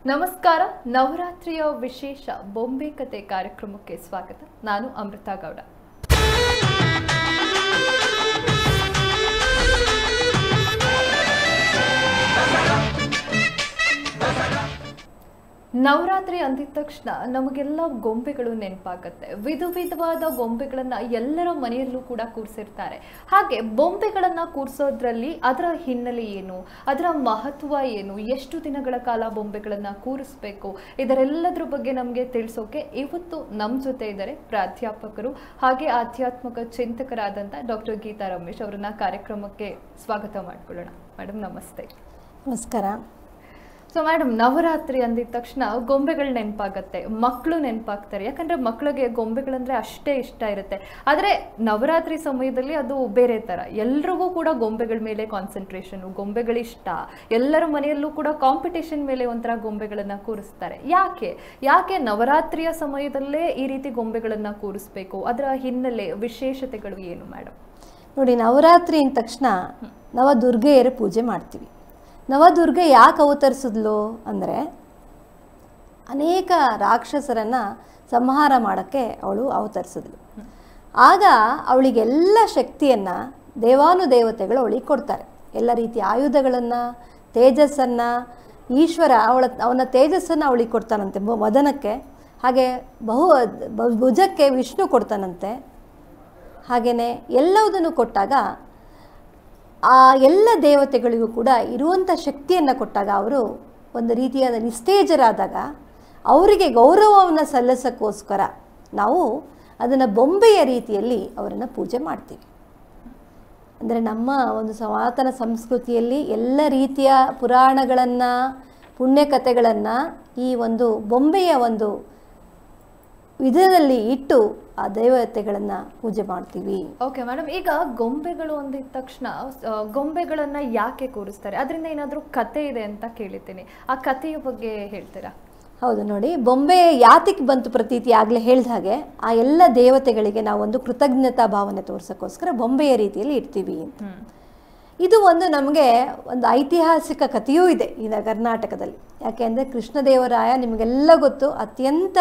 ನಮಸ್ಕಾರ ನವರಾತ್ರಿಯ ವಿಶೇಷ ಬೊಂಬೆ ಕತೆ ಕಾರ್ಯಕ್ರಮಕ್ಕೆ ಸ್ವಾಗತ ನಾನು ಅಮೃತ ಗೌಡ ನವರಾತ್ರಿ ಅಂದಿದ ತಕ್ಷಣ ನಮಗೆಲ್ಲ ಗೊಂಬೆಗಳು ನೆನಪಾಗತ್ತೆ ವಿಧ ವಿಧವಾದ ಗೊಂಬೆಗಳನ್ನ ಎಲ್ಲರ ಮನೆಯಲ್ಲೂ ಕೂಡ ಕೂರಿಸಿರ್ತಾರೆ ಹಾಗೆ ಬೊಂಬೆಗಳನ್ನ ಕೂರಿಸೋದ್ರಲ್ಲಿ ಅದರ ಹಿನ್ನೆಲೆ ಏನು ಅದರ ಮಹತ್ವ ಏನು ಎಷ್ಟು ದಿನಗಳ ಕಾಲ ಬೊಂಬೆಗಳನ್ನ ಕೂರಿಸ್ಬೇಕು ಇದರೆಲ್ಲದ್ರ ಬಗ್ಗೆ ನಮಗೆ ತಿಳಿಸೋಕೆ ಇವತ್ತು ನಮ್ಮ ಜೊತೆ ಇದ್ದಾರೆ ಪ್ರಾಧ್ಯಾಪಕರು ಹಾಗೆ ಆಧ್ಯಾತ್ಮಿಕ ಚಿಂತಕರಾದಂಥ ಡಾಕ್ಟರ್ ಗೀತಾ ರಮೇಶ್ ಅವರನ್ನ ಕಾರ್ಯಕ್ರಮಕ್ಕೆ ಸ್ವಾಗತ ಮಾಡ್ಕೊಳ್ಳೋಣ ಮೇಡಮ್ ನಮಸ್ತೆ ನಮಸ್ಕಾರ ಸೊ ಮೇಡಮ್ ನವರಾತ್ರಿ ಅಂದಿದ ತಕ್ಷಣ ಗೊಂಬೆಗಳು ನೆನಪಾಗತ್ತೆ ಮಕ್ಕಳು ನೆನಪಾಗ್ತಾರೆ ಯಾಕಂದ್ರೆ ಮಕ್ಕಳಿಗೆ ಗೊಂಬೆಗಳಂದ್ರೆ ಅಷ್ಟೇ ಇಷ್ಟ ಇರುತ್ತೆ ಆದರೆ ನವರಾತ್ರಿ ಸಮಯದಲ್ಲಿ ಅದು ಬೇರೆ ಥರ ಎಲ್ರಿಗೂ ಕೂಡ ಗೊಂಬೆಗಳ ಮೇಲೆ ಕಾನ್ಸಂಟ್ರೇಷನ್ ಗೊಂಬೆಗಳಿಷ್ಟ ಎಲ್ಲರ ಮನೆಯಲ್ಲೂ ಕೂಡ ಕಾಂಪಿಟೇಷನ್ ಮೇಲೆ ಒಂಥರ ಗೊಂಬೆಗಳನ್ನ ಕೂರಿಸ್ತಾರೆ ಯಾಕೆ ಯಾಕೆ ನವರಾತ್ರಿಯ ಸಮಯದಲ್ಲೇ ಈ ರೀತಿ ಗೊಂಬೆಗಳನ್ನ ಕೂರಿಸ್ಬೇಕು ಅದರ ಹಿನ್ನೆಲೆ ವಿಶೇಷತೆಗಳು ಏನು ಮೇಡಮ್ ನೋಡಿ ನವರಾತ್ರಿ ಅಂದ ತಕ್ಷಣ ನವದುರ್ಗೆಯರ ಪೂಜೆ ಮಾಡ್ತೀವಿ ನವದುರ್ಗೆ ಯಾಕೆ ಅವತರಿಸಿದ್ಲು ಅಂದರೆ ಅನೇಕ ರಾಕ್ಷಸರನ್ನು ಸಂಹಾರ ಮಾಡೋಕ್ಕೆ ಅವಳು ಅವತರಿಸಿದ್ಲು ಆಗ ಅವಳಿಗೆಲ್ಲ ಶಕ್ತಿಯನ್ನು ದೇವಾನುದೇವತೆಗಳು ಅವಳಿಗೆ ಕೊಡ್ತಾರೆ ಎಲ್ಲ ರೀತಿಯ ಆಯುಧಗಳನ್ನು ತೇಜಸ್ಸನ್ನು ಈಶ್ವರ ಅವಳ ಅವನ ತೇಜಸ್ಸನ್ನು ಅವಳಿಗೆ ಕೊಡ್ತಾನಂತೆ ಮೊ- ಮದನಕ್ಕೆ ಹಾಗೆ ಬಹು ಬ- ಭುಜಕ್ಕೆ ವಿಷ್ಣು ಕೊಡ್ತಾನಂತೆ ಹಾಗೆಯೇ ಎಲ್ಲವುದನ್ನು ಕೊಟ್ಟಾಗ ಆ ಎಲ್ಲ ದೇವತೆಗಳಿಗೂ ಕೂಡ ಇರುವಂಥ ಶಕ್ತಿಯನ್ನು ಕೊಟ್ಟಾಗ ಅವರು ಒಂದು ರೀತಿಯಾದ ನಿಸ್ತೇಜರಾದಾಗ ಅವರಿಗೆ ಗೌರವವನ್ನು ಸಲ್ಲಿಸೋಕ್ಕೋಸ್ಕರ ನಾವು ಅದನ್ನು ಬೊಂಬೆಯ ರೀತಿಯಲ್ಲಿ ಅವರನ್ನು ಪೂಜೆ ಮಾಡ್ತೀವಿ ಅಂದರೆ ನಮ್ಮ ಒಂದು ಸನಾತನ ಸಂಸ್ಕೃತಿಯಲ್ಲಿ ಎಲ್ಲ ರೀತಿಯ ಪುರಾಣಗಳನ್ನು ಪುಣ್ಯಕಥೆಗಳನ್ನು ಈ ಒಂದು ಬೊಂಬೆಯ ಒಂದು ವಿಧದಲ್ಲಿ ಇಟ್ಟು ಆ ದೇವತೆಗಳನ್ನು ಪೂಜೆ ಮಾಡ್ತೀವಿ ಓಕೆ ಮೇಡಮ್ ಈಗ ಗೊಂಬೆಗಳು ಅಂದಿದ ತಕ್ಷಣ ಆ, ಗೊಂಬೆಗಳನ್ನ ಯಾಕೆ ಕೂರಿಸ್ತಾರೆ ಅದರಿಂದ ಏನಾದರೂ ಕತೆ ಇದೆ ಅಂತ ಕೇಳಿದ್ದೀನಿ ಆ ಕಥೆಯ ಬಗ್ಗೆ ಹೇಳ್ತೀರಾ ಹೌದು ನೋಡಿ ಬೊಂಬೆ ಯಾತಕ್ಕೆ ಬಂತು ಪ್ರತೀತಿ ಆಗಲೇ ಹೇಳ್ದ ಹಾಗೆ ಆ ಎಲ್ಲ ದೇವತೆಗಳಿಗೆ ನಾವು ಒಂದು ಕೃತಜ್ಞತಾ ಭಾವನೆ ತೋರ್ಸೋಕ್ಕೋಸ್ಕರ ಬೊಂಬೆಯ ರೀತಿಯಲ್ಲಿ ಇಡ್ತೀವಿ ಅಂತ ಹ್ಮ್ ಇದು ಒಂದು ನಮಗೆ ಒಂದು ಐತಿಹಾಸಿಕ ಕಥೆಯೂ ಇದೆ ಈ ನ- ಕರ್ನಾಟಕದಲ್ಲಿ ಯಾಕೆಂದರೆ ಕೃಷ್ಣದೇವರಾಯ ನಿಮಗೆಲ್ಲ ಗೊತ್ತು ಅತ್ಯಂತ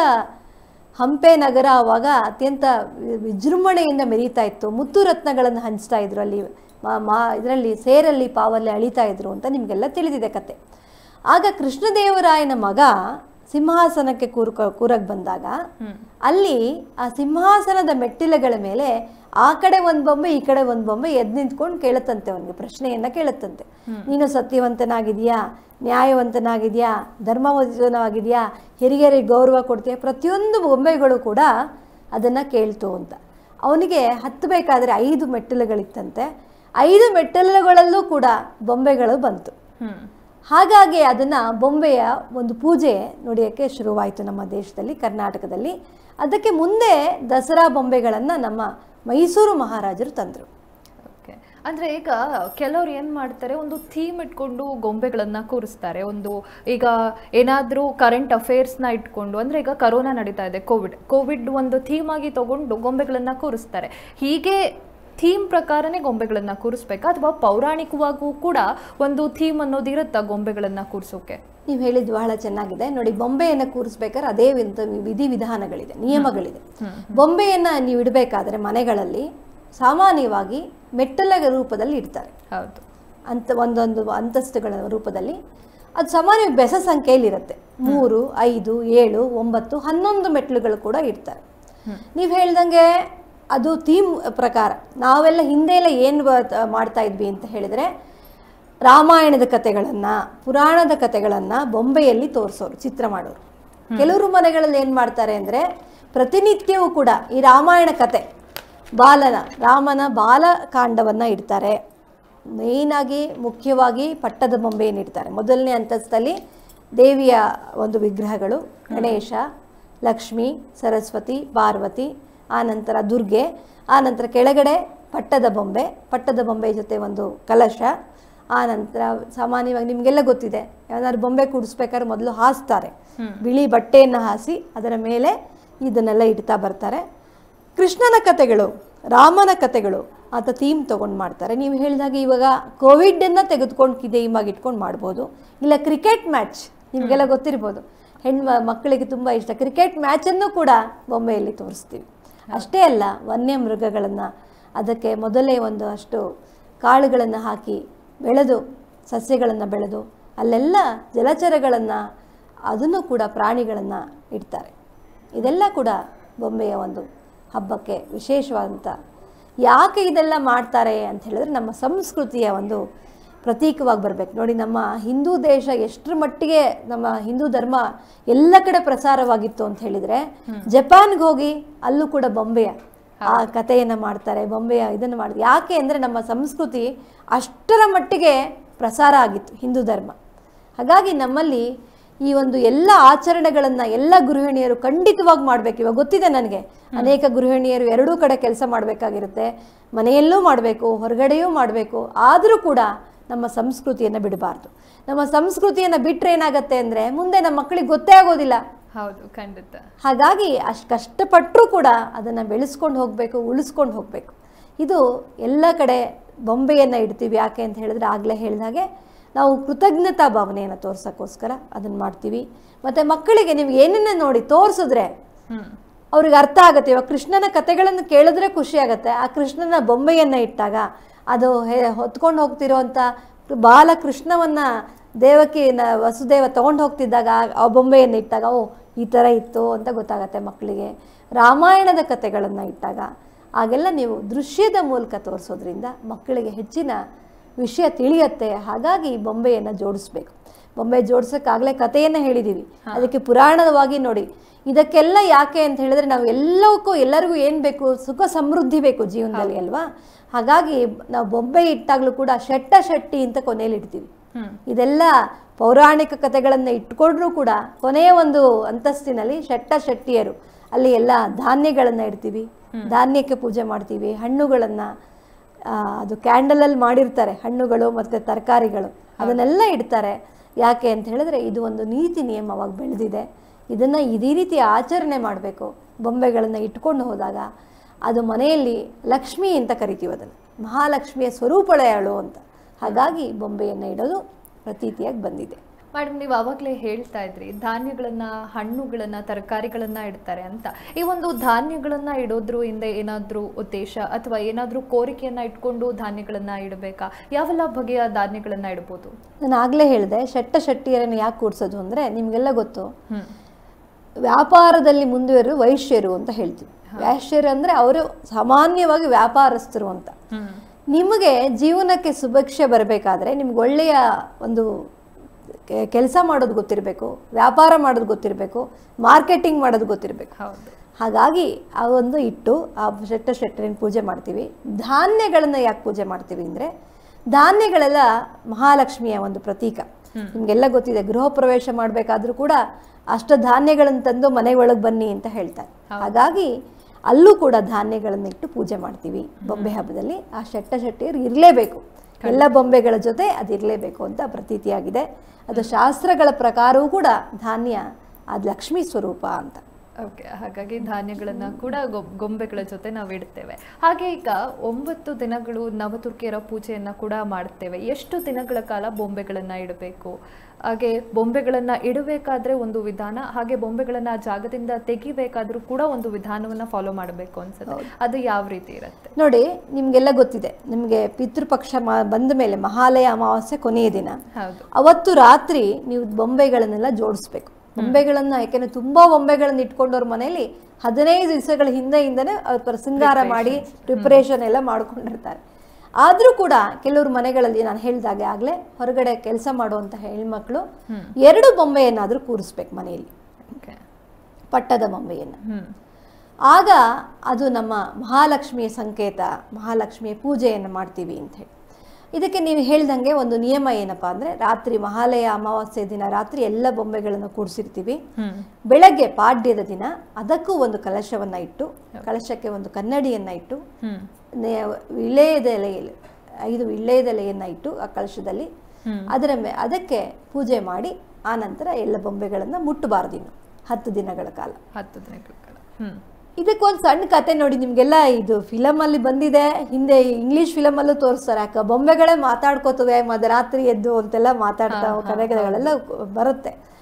ಹಂಪೆ ನಗರ ಆವಾಗ ಅತ್ಯಂತ ವಿ- ವಿಜೃಂಭಣೆಯಿಂದ ಮೆರೀತಾ ಇತ್ತು ಮುತ್ತು ರತ್ನಗಳನ್ನು ಹಂಚ್ತಾ ಇದ್ರು ಅಲ್ಲಿ ಮಾ ಮಾ ಇದರಲ್ಲಿ ಸೇರಲ್ಲಿ ಪಾವಲ್ಲಿ ಅಳಿತಾ ಇದ್ರು ಅಂತ ನಿಮಗೆಲ್ಲ ತಿಳಿದಿದೆ ಕತೆ ಆಗ ಕೃಷ್ಣದೇವರಾಯನ ಮಗ ಸಿಂಹಾಸನಕ್ಕೆ ಕೂರ್ ಕೂರಕ್ಕೆ ಬಂದಾಗ ಹ್ಮ್ ಅಲ್ಲಿ ಆ ಸಿಂಹಾಸನದ ಮೆಟ್ಟಿಲುಗಳ ಮೇಲೆ ಆ ಕಡೆ ಒಂದು ಬೊಂಬೆ ಈ ಕಡೆ ಒಂದು ಬೊಂಬೆ ಎದ್ದು ನಿಂತ್ಕೊಂಡು ಕೇಳುತ್ತಂತೆ ಅವನಿಗೆ ಪ್ರಶ್ನೆಯನ್ನ ಕೇಳುತ್ತಂತೆ ನೀನು ಸತ್ಯವಂತನಾಗಿದೆಯಾ ನ್ಯಾಯವಂತನಾಗಿದೆಯಾ ಧರ್ಮವಂತನಾಗಿದೆಯಾ ಹಿರಿಯರಿಗೆ ಗೌರವ ಕೊಡ್ತೀಯಾ ಪ್ರತಿಯೊಂದು ಬೊಂಬೆಗಳು ಕೂಡ ಅದನ್ನು ಕೇಳ್ತು ಅಂತ ಅವನಿಗೆ ಹತ್ತಬೇಕಾದ್ರೆ ಐದು ಮೆಟ್ಟಿಲುಗಳಿತ್ತಂತೆ ಐದು ಮೆಟ್ಟಿಲುಗಳಲ್ಲೂ ಕೂಡ ಬೊಂಬೆಗಳು ಬಂತು ಹ್ಮ್ ಹಾಗಾಗಿ ಅದನ್ನು ಬೊಂಬೆಯ ಒಂದು ಪೂಜೆ ನೋಡೋಕ್ಕೆ ಶುರುವಾಯಿತು ನಮ್ಮ ದೇಶದಲ್ಲಿ ಕರ್ನಾಟಕದಲ್ಲಿ ಅದಕ್ಕೆ ಮುಂದೆ ದಸರಾ ಬೊಂಬೆಗಳನ್ನು ನಮ್ಮ ಮೈಸೂರು ಮಹಾರಾಜರು ತಂದರು ಓಕೆ ಅಂದ್ರೆ ಈಗ ಕೆಲವ್ರು ಏನ್ ಮಾಡ್ತಾರೆ ಒಂದು ಥೀಮ್ ಇಟ್ಕೊಂಡು ಗೊಂಬೆಗಳನ್ನ ಕೂರಿಸ್ತಾರೆ ಒಂದು ಈಗ ಏನಾದ್ರೂ ಕರೆಂಟ್ ಅಫೇರ್ಸ್ನ ಇಟ್ಕೊಂಡು ಅಂದ್ರೆ ಈಗ ಕರೋನಾ ನಡೀತಾ ಇದೆ ಕೋವಿಡ್ ಕೋವಿಡ್ ಒಂದು ಥೀಮ್ ಆಗಿ ತಗೊಂಡು ಗೊಂಬೆಗಳನ್ನ ಕೂರಿಸ್ತಾರೆ ಹೀಗೆ ಥೀಮ್ ಪ್ರಕಾರನೇ ಗೊಂಬೆಗಳನ್ನ ಕೂರಿಸ್ಬೇಕಾ ಅಥವಾ ಪೌರಾಣಿಕವಾಗೂ ಕೂಡ ಒಂದು ಥೀಮ್ ಅನ್ನೋದು ಇರುತ್ತಾ ಗೊಂಬೆಗಳನ್ನ ಕೂರಿಸೋಕೆ ನೀವು ಹೇಳಿದ್ದು ಬಹಳ ಚೆನ್ನಾಗಿದೆ ನೋಡಿ ಬೊಂಬೆಯನ್ನು ಕೂರಿಸ್ಬೇಕಾದ್ರೆ ಅದೇ ವಿಧ ವಿಧಿವಿಧಾನಗಳಿದೆ ನಿಯಮಗಳಿದೆ ಬೊಂಬೆಯನ್ನು ನೀವು ಇಡಬೇಕಾದ್ರೆ ಮನೆಗಳಲ್ಲಿ ಸಾಮಾನ್ಯವಾಗಿ ಮೆಟ್ಟಲ ರೂಪದಲ್ಲಿ ಇಡ್ತಾರೆ ಹೌದು ಅಂತ ಒಂದೊಂದು ಅಂತಸ್ತುಗಳ ರೂಪದಲ್ಲಿ ಅದು ಸಾಮಾನ್ಯ ಬೆಸ ಸಂಖ್ಯೆಯಲ್ಲಿರುತ್ತೆ ಮೂರು ಐದು ಏಳು ಒಂಬತ್ತು ಹನ್ನೊಂದು ಮೆಟ್ಲುಗಳು ಕೂಡ ಇಡ್ತಾರೆ ನೀವು ಹೇಳ್ದಂಗೆ ಅದು ಥೀಮ್ ಪ್ರಕಾರ ನಾವೆಲ್ಲ ಹಿಂದೆ ಎಲ್ಲ ಏನು ಮಾಡ್ತಾ ಇದ್ವಿ ಅಂತ ಹೇಳಿದರೆ ರಾಮಾಯಣದ ಕಥೆಗಳನ್ನು ಪುರಾಣದ ಕಥೆಗಳನ್ನು ಬೊಂಬೆಯಲ್ಲಿ ತೋರಿಸೋರು ಚಿತ್ರ ಮಾಡೋರು ಕೆಲವರು ಮನೆಗಳಲ್ಲಿ ಏನು ಮಾಡ್ತಾರೆ ಅಂದರೆ ಪ್ರತಿನಿತ್ಯವೂ ಕೂಡ ಈ ರಾಮಾಯಣ ಕತೆ ಬಾಲನ ರಾಮನ ಬಾಲಕಾಂಡವನ್ನು ಇಡ್ತಾರೆ ಮೇಯ್ನಾಗಿ ಮುಖ್ಯವಾಗಿ ಪಟ್ಟದ ಬೊಂಬೆಯನ್ನು ಇಡ್ತಾರೆ ಮೊದಲನೇ ಅಂತಸ್ತಲ್ಲಿ ದೇವಿಯ ಒಂದು ವಿಗ್ರಹಗಳು ಗಣೇಶ ಲಕ್ಷ್ಮಿ ಸರಸ್ವತಿ ಪಾರ್ವತಿ ಆನಂತರ ದುರ್ಗೆ ಆನಂತರ ಕೆಳಗಡೆ ಪಟ್ಟದ ಬೊಂಬೆ ಪಟ್ಟದ ಬೊಂಬೆ ಜೊತೆ ಒಂದು ಕಲಶ ಆನಂತರ ಸಾಮಾನ್ಯವಾಗಿ ನಿಮಗೆಲ್ಲ ಗೊತ್ತಿದೆ ಯಾವ್ದಾದ್ರು ಬೊಂಬೆ ಕೂಡಿಸ್ಬೇಕಾದ್ರೆ ಮೊದಲು ಹಾಸ್ತಾರೆ ಬಿಳಿ ಬಟ್ಟೆಯನ್ನು ಹಾಸಿ ಅದರ ಮೇಲೆ ಇದನ್ನೆಲ್ಲ ಇಡ್ತಾ ಬರ್ತಾರೆ ಕೃಷ್ಣನ ಕಥೆಗಳು ರಾಮನ ಕಥೆಗಳು ಆತ ಥೀಮ್ ತೊಗೊಂಡು ಮಾಡ್ತಾರೆ ನೀವು ಹೇಳಿದಾಗ ಇವಾಗ ಕೋವಿಡನ್ನು ತೆಗೆದುಕೊಂಡು ಥೀಮ್ ಆಗಿ ಇಟ್ಕೊಂಡು ಮಾಡ್ಬೋದು ಇಲ್ಲ ಕ್ರಿಕೆಟ್ ಮ್ಯಾಚ್ ನಿಮಗೆಲ್ಲ ಗೊತ್ತಿರ್ಬೋದು ಹೆಣ್ಣು ಮಕ್ಕಳಿಗೆ ತುಂಬ ಇಷ್ಟ ಕ್ರಿಕೆಟ್ ಮ್ಯಾಚನ್ನು ಕೂಡ ಬೊಂಬೆಯಲ್ಲಿ ತೋರಿಸ್ತೀವಿ ಅಷ್ಟೇ ಅಲ್ಲ ವನ್ಯ ಮೃಗಗಳನ್ನು ಅದಕ್ಕೆ ಮೊದಲೇ ಒಂದು ಅಷ್ಟು ಕಾಳುಗಳನ್ನು ಹಾಕಿ ಬೆಳೆದು ಸಸ್ಯಗಳನ್ನು ಬೆಳೆದು ಅಲ್ಲೆಲ್ಲ ಜಲಚರಗಳನ್ನು ಅದನ್ನು ಕೂಡ ಪ್ರಾಣಿಗಳನ್ನು ಇಡ್ತಾರೆ ಇದೆಲ್ಲ ಕೂಡ ಬೊಂಬೆಯ ಒಂದು ಹಬ್ಬಕ್ಕೆ ವಿಶೇಷವಾದಂಥ ಯಾಕೆ ಇದೆಲ್ಲ ಮಾಡ್ತಾರೆ ಅಂತ ಹೇಳಿದ್ರೆ ನಮ್ಮ ಸಂಸ್ಕೃತಿಯ ಒಂದು ಪ್ರತೀಕವಾಗಿ ಬರಬೇಕು ನೋಡಿ ನಮ್ಮ ಹಿಂದೂ ದೇಶ ಎಷ್ಟರ ಮಟ್ಟಿಗೆ ನಮ್ಮ ಹಿಂದೂ ಧರ್ಮ ಎಲ್ಲ ಕಡೆ ಪ್ರಸಾರವಾಗಿತ್ತು ಅಂತ ಹೇಳಿದ್ರೆ ಜಪಾನ್ಗೆ ಹೋಗಿ ಅಲ್ಲೂ ಕೂಡ ಬೊಂಬೆಯ ಆ ಕಥೆಯನ್ನು ಮಾಡ್ತಾರೆ ಬೊಂಬೆಯ ಇದನ್ನು ಮಾಡಿದ್ರು ಯಾಕೆ ಅಂದರೆ ನಮ್ಮ ಸಂಸ್ಕೃತಿ ಅಷ್ಟರ ಮಟ್ಟಿಗೆ ಪ್ರಸಾರ ಆಗಿತ್ತು ಹಿಂದೂ ಧರ್ಮ ಹಾಗಾಗಿ ನಮ್ಮಲ್ಲಿ ಈ ಒಂದು ಎಲ್ಲ ಆಚರಣೆಗಳನ್ನು ಎಲ್ಲ ಗೃಹಿಣಿಯರು ಖಂಡಿತವಾಗಿ ಮಾಡಬೇಕು ಇವಾಗ ಗೊತ್ತಿದೆ ನನಗೆ ಅನೇಕ ಗೃಹಿಣಿಯರು ಎರಡೂ ಕಡೆ ಕೆಲಸ ಮಾಡಬೇಕಾಗಿರುತ್ತೆ ಮನೆಯಲ್ಲೂ ಮಾಡಬೇಕು ಹೊರಗಡೆಯೂ ಮಾಡಬೇಕು ಆದರೂ ಕೂಡ ನಮ್ಮ ಸಂಸ್ಕೃತಿಯನ್ನು ಬಿಡಬಾರ್ದು ನಮ್ಮ ಸಂಸ್ಕೃತಿಯನ್ನು ಬಿಟ್ಟರೆ ಏನಾಗತ್ತೆ ಅಂದರೆ ಮುಂದೆ ನಮ್ಮ ಮಕ್ಕಳಿಗೆ ಗೊತ್ತೇ ಆಗೋದಿಲ್ಲ ಹೌದು ಖಂಡಿತ ಹಾಗಾಗಿ ಅಷ್ಟು ಕಷ್ಟಪಟ್ಟರೂ ಕೂಡ ಅದನ್ನು ಬೆಳೆಸ್ಕೊಂಡು ಹೋಗಬೇಕು ಉಳಿಸ್ಕೊಂಡು ಹೋಗಬೇಕು ಇದು ಎಲ್ಲ ಕಡೆ ಬೊಂಬೆಯನ್ನು ಇಡ್ತೀವಿ ಯಾಕೆ ಅಂತ ಹೇಳಿದ್ರೆ ಆಗಲೇ ಹೇಳಿದಾಗೆ ನಾವು ಕೃತಜ್ಞತಾ ಭಾವನೆಯನ್ನು ತೋರ್ಸೋಕ್ಕೋಸ್ಕರ ಅದನ್ನು ಮಾಡ್ತೀವಿ ಮತ್ತು ಮಕ್ಕಳಿಗೆ ನೀವು ಏನನ್ನ ನೋಡಿ ತೋರಿಸಿದ್ರೆ ಹ್ಮ್ ಅವ್ರಿಗೆ ಅರ್ಥ ಆಗುತ್ತೆ ಇವಾಗ ಕೃಷ್ಣನ ಕಥೆಗಳನ್ನು ಕೇಳಿದ್ರೆ ಖುಷಿ ಆಗುತ್ತೆ ಆ ಕೃಷ್ಣನ ಬೊಂಬೆಯನ್ನು ಇಟ್ಟಾಗ ಅದು ಹೆ- ಹೊತ್ಕೊಂಡು ಹೋಗ್ತಿರೋಂಥ ಬಾಲಕೃಷ್ಣವನ್ನು ದೇವಕಿ ನ- ವಸುದೇವ ತೊಗೊಂಡು ಹೋಗ್ತಿದ್ದಾಗ ಆ- ಆ ಬೊಂಬೆಯನ್ನು ಇಟ್ಟಾಗ ಓ ಈ ಥರ ಇತ್ತು ಅಂತ ಗೊತ್ತಾಗತ್ತೆ ಮಕ್ಕಳಿಗೆ ರಾಮಾಯಣದ ಕಥೆಗಳನ್ನು ಇಟ್ಟಾಗ ಆಗೆಲ್ಲ ನೀವು ದೃಶ್ಯದ ಮೂಲಕ ತೋರಿಸೋದ್ರಿಂದ ಮಕ್ಕಳಿಗೆ ಹೆಚ್ಚಿನ ವಿಷಯ ತಿಳಿಯತ್ತೆ ಹಾಗಾಗಿ ಈ ಬೊಂಬೆಯನ್ನು ಜೋಡಿಸ್ಬೇಕು ಬೊಂಬೆ ಜೋಡ್ಸೋಕ್ಕಾಗಲೇ ಕಥೆಯನ್ನು ಹೇಳಿದ್ದೀವಿ ಅದಕ್ಕೆ ಪುರಾಣವಾಗಿ ನೋಡಿ ಇದಕ್ಕೆಲ್ಲ ಯಾಕೆ ಅಂತ ಹೇಳಿದ್ರೆ ನಾವು ಎಲ್ಲವಕ್ಕೂ ಎಲ್ಲರಿಗೂ ಏನು ಬೇಕು ಸುಖ ಸಮೃದ್ಧಿ ಬೇಕು ಜೀವನದಲ್ಲಿ ಅಲ್ವಾ ಹಾಗಾಗಿ ನಾವು ಬೊಂಬೆ ಇಟ್ಟಾಗಲೂ ಕೂಡ ಶೆಟ್ಟ ಶೆಟ್ಟಿ ಅಂತ ಕೊನೆಯಲ್ಲಿ ಇಡ್ತೀವಿ ಹ್ಮ್ ಇದೆಲ್ಲ ಪೌರಾಣಿಕ ಕಥೆಗಳನ್ನು ಇಟ್ಕೊಂಡ್ರೂ ಕೂಡ ಕೊನೆಯ ಒಂದು ಅಂತಸ್ತಿನಲ್ಲಿ ಶೆಟ್ಟ ಶೆಟ್ಟಿಯರು ಅಲ್ಲಿ ಎಲ್ಲ ಧಾನ್ಯಗಳನ್ನು ಇಡ್ತೀವಿ ಧಾನ್ಯಕ್ಕೆ ಪೂಜೆ ಮಾಡ್ತೀವಿ ಹಣ್ಣುಗಳನ್ನು ಅದು ಕ್ಯಾಂಡಲಲ್ಲಿ ಮಾಡಿರ್ತಾರೆ ಹಣ್ಣುಗಳು ಮತ್ತು ತರಕಾರಿಗಳು ಅದನ್ನೆಲ್ಲ ಇಡ್ತಾರೆ ಯಾಕೆ ಅಂತ ಹೇಳಿದ್ರೆ ಇದು ಒಂದು ನೀತಿ ನಿಯಮವಾಗಿ ಬೆಳೆದಿದೆ ಇದನ್ನು ಇದೇ ರೀತಿ ಆಚರಣೆ ಮಾಡಬೇಕು ಬೊಂಬೆಗಳನ್ನು ಇಟ್ಕೊಂಡು ಹೋದಾಗ ಅದು ಮನೆಯಲ್ಲಿ ಲಕ್ಷ್ಮಿ ಅಂತ ಕರಿತೀವಿ ಅದನ್ನು ಮಹಾಲಕ್ಷ್ಮಿಯ ಸ್ವರೂಪಳೆಯಳು ಅಂತ ಹಾಗಾಗಿ ಬೊಂಬೆಯನ್ನು ಇಡೋದು ಪ್ರತೀತಿಯಾಗಿ ಬಂದಿದೆ ಮೇಡಮ್ ನೀವು ಅವಾಗಲೇ ಹೇಳ್ತಾ ಇದ್ರಿ ಧಾನ್ಯಗಳನ್ನ ಹಣ್ಣುಗಳನ್ನ ತರಕಾರಿಗಳನ್ನ ಇಡ್ತಾರೆ ಅಂತ ಈ ಒಂದು ಧಾನ್ಯಗಳನ್ನ ಇಡೋದ್ರ ಹಿಂದೆ ಏನಾದ್ರೂ ಉದ್ದೇಶ ಅಥವಾ ಏನಾದ್ರೂ ಕೋರಿಕೆಯನ್ನ ಇಟ್ಕೊಂಡು ಧಾನ್ಯಗಳನ್ನ ಇಡಬೇಕಾ ಯಾವೆಲ್ಲ ಬಗೆಯ ಧಾನ್ಯಗಳನ್ನ ಇಡ್ಬೋದು ನಾನು ಆಗಲೇ ಹೇಳಿದೆ ಶೆಟ್ಟ ಶೆಟ್ಟಿಯರನ್ನು ಯಾಕೆ ಕೂಡ್ಸೋದು ಅಂದರೆ ನಿಮಗೆಲ್ಲ ಗೊತ್ತು ಹ್ಮ್ ವ್ಯಾಪಾರದಲ್ಲಿ ಮುಂದುವರಿಯುವ ವೈಶ್ಯರು ಅಂತ ಹೇಳ್ತೀವಿ ವೈಶ್ಯರು ಅಂದರೆ ಅವರು ಸಾಮಾನ್ಯವಾಗಿ ವ್ಯಾಪಾರಸ್ಥರು ಅಂತ ಹ್ಮ್ ನಿಮಗೆ ಜೀವನಕ್ಕೆ ಸುಭಿಕ್ಷೆ ಬರಬೇಕಾದ್ರೆ ನಿಮ್ಗೆ ಒಳ್ಳೆಯ ಒಂದು ಕೆಲಸ ಮಾಡೋದು ಗೊತ್ತಿರಬೇಕು ವ್ಯಾಪಾರ ಮಾಡೋದು ಗೊತ್ತಿರಬೇಕು ಮಾರ್ಕೆಟಿಂಗ್ ಮಾಡೋದು ಗೊತ್ತಿರಬೇಕು ಹೌದು ಹಾಗಾಗಿ ಆ ಒಂದು ಇಟ್ಟು ಆ ಶೆಟ್ಟ ಶೆಟ್ಟರಿನ ಪೂಜೆ ಮಾಡ್ತೀವಿ ಧಾನ್ಯಗಳನ್ನು ಯಾಕೆ ಪೂಜೆ ಮಾಡ್ತೀವಿ ಅಂದರೆ ಧಾನ್ಯಗಳೆಲ್ಲ ಮಹಾಲಕ್ಷ್ಮಿಯ ಒಂದು ಪ್ರತೀಕ ನಿಮಗೆಲ್ಲ ಗೊತ್ತಿದೆ ಗೃಹ ಪ್ರವೇಶ ಮಾಡಬೇಕಾದ್ರೂ ಕೂಡ ಅಷ್ಟ ಧಾನ್ಯಗಳನ್ನು ತಂದು ಮನೆ ಒಳಗೆ ಬನ್ನಿ ಅಂತ ಹೇಳ್ತಾರೆ ಹಾಗಾಗಿ ಅಲ್ಲೂ ಕೂಡ ಧಾನ್ಯಗಳನ್ನು ಇಟ್ಟು ಪೂಜೆ ಮಾಡ್ತೀವಿ ಬೊಂಬೆ ಹಬ್ಬದಲ್ಲಿ ಆ ಶೆಟ್ಟ ಶೆಟ್ಟಿಯರು ಇರಲೇಬೇಕು ಎಲ್ಲ ಬೊಂಬೆಗಳ ಜೊತೆ ಅದಿರಲೇಬೇಕು ಅಂತ ಪ್ರತೀತಿಯಾಗಿದೆ ಅದು ಶಾಸ್ತ್ರಗಳ ಪ್ರಕಾರವೂ ಕೂಡ ಧಾನ್ಯ ಅದು ಲಕ್ಷ್ಮೀ ಸ್ವರೂಪ ಅಂತ ಓಕೆ ಹಾಗಾಗಿ ಧಾನ್ಯಗಳನ್ನ ಕೂಡ ಗೊ- ಗೊಂಬೆಗಳ ಜೊತೆ ನಾವು ಇಡ್ತೇವೆ ಹಾಗೆ ಈಗ ಒಂಬತ್ತು ದಿನಗಳು ನವದುರ್ಗೆಯರ ಪೂಜೆಯನ್ನ ಕೂಡ ಮಾಡ್ತೇವೆ ಎಷ್ಟು ದಿನಗಳ ಕಾಲ ಬೊಂಬೆಗಳನ್ನ ಇಡಬೇಕು ಹಾಗೆ ಬೊಂಬೆಗಳನ್ನ ಇಡಬೇಕಾದ್ರೆ ಒಂದು ವಿಧಾನ ಹಾಗೆ ಬೊಂಬೆಗಳನ್ನ ಆ ಜಾಗದಿಂದ ತೆಗಿಬೇಕಾದ್ರೂ ಕೂಡ ಒಂದು ವಿಧಾನವನ್ನ ಫಾಲೋ ಮಾಡಬೇಕು ಅನ್ಸುತ್ತೆ ಅದು ಯಾವ ರೀತಿ ಇರುತ್ತೆ ನೋಡಿ ನಿಮಗೆಲ್ಲ ಗೊತ್ತಿದೆ ನಿಮಗೆ ಪಿತೃಪಕ್ಷ ಮ ಬಂದ ಮೇಲೆ ಮಹಾಲಯ ಅಮಾವಾಸ್ಯೆ ಕೊನೆಯ ದಿನ ಹೌದು ಅವತ್ತು ರಾತ್ರಿ ನೀವು ಬೊಂಬೆಗಳನ್ನೆಲ್ಲ ಜೋಡಿಸ್ಬೇಕು ಬೊಂಬೆಗಳನ್ನು ಯಾಕೆಂದ್ರೆ ತುಂಬಾ ಬೊಂಬೆಗಳನ್ನು ಇಟ್ಕೊಂಡವ್ರ ಮನೆಯಲ್ಲಿ ಹದಿನೈದು ದಿವಸಗಳ ಹಿಂದೆಯಿಂದನೇ ಅವ್ರ ಶೃಂಗಾರ ಮಾಡಿ ಪ್ರಿಪರೇಷನ್ ಎಲ್ಲ ಮಾಡ್ಕೊಂಡಿರ್ತಾರೆ ಆದರೂ ಕೂಡ ಕೆಲವ್ರ ಮನೆಗಳಲ್ಲಿ ನಾನು ಹೇಳಿದಾಗೆ ಆಗಲೇ ಹೊರಗಡೆ ಕೆಲಸ ಮಾಡುವಂಥ ಹೆಣ್ಮಕ್ಳು ಎರಡು ಬೊಂಬೆಯನ್ನಾದರೂ ಕೂರಿಸ್ಬೇಕು ಮನೆಯಲ್ಲಿ ಓಕೆ ಪಟ್ಟದ ಬೊಂಬೆಯನ್ನು ಹ್ಮ್ ಆಗ ಅದು ನಮ್ಮ ಮಹಾಲಕ್ಷ್ಮಿಯ ಸಂಕೇತ ಮಹಾಲಕ್ಷ್ಮಿಯ ಪೂಜೆಯನ್ನು ಮಾಡ್ತೀವಿ ಅಂತ ಹೇಳಿ ಇದಕ್ಕೆ ನೀವು ಹೇಳ್ದಂಗೆ ಒಂದು ನಿಯಮ ಏನಪ್ಪಾ ಅಂದರೆ ರಾತ್ರಿ ಮಹಾಲಯ ಅಮಾವಾಸ್ಯೆ ದಿನ ರಾತ್ರಿ ಎಲ್ಲ ಬೊಂಬೆಗಳನ್ನು ಕೂಡಿಸಿರ್ತೀವಿ ಹ್ಮ್ ಬೆಳಗ್ಗೆ ಪಾಡ್ಯದ ದಿನ ಅದಕ್ಕೂ ಒಂದು ಕಲಶವನ್ನು ಇಟ್ಟು ಕಲಶಕ್ಕೆ ಒಂದು ಕನ್ನಡಿಯನ್ನು ಇಟ್ಟು ಹ್ಮ್ ನೆ- ವಿಳ್ಯದೆಲೆಯಲ್ಲಿ ಐದು ವಿಳ್ಯದೆಲೆಯನ್ನು ಇಟ್ಟು ಆ ಕಲಶದಲ್ಲಿ ಹ್ಮ್. ಅದರ ಮೇ ಅದಕ್ಕೆ ಪೂಜೆ ಮಾಡಿ ಆ ನಂತರ ಎಲ್ಲ ಬೊಂಬೆಗಳನ್ನು ಮುಟ್ಟಬಾರ್ದು ಇನ್ನು ಹತ್ತು ದಿನಗಳ ಕಾಲ ಹತ್ತು ದಿನಗಳ ಕಾಲ ಹ್ಮ್ ಇದಕ್ಕೊಂದು ಸಣ್ಣ ಕತೆ ನೋಡಿ ನಿಮಗೆಲ್ಲ ಇದು ಫಿಲಮಲ್ಲಿ ಬಂದಿದೆ ಹಿಂದೆ ಇಂಗ್ಲಿಷ್ ಫಿಲಮಲ್ಲೂ ತೋರಿಸ್ತಾರೆ ಯಾಕೆ ಬೊಂಬೆಗಳೇ ಮಾತಾಡ್ಕೋತವೆ ಮಧ್ಯರಾತ್ರಿ ಎದ್ದು ಅಂತೆಲ್ಲ ಮಾತಾಡ್ತಾ ಕಥೆಗಳೆಲ್ಲ ಬರುತ್ತೆ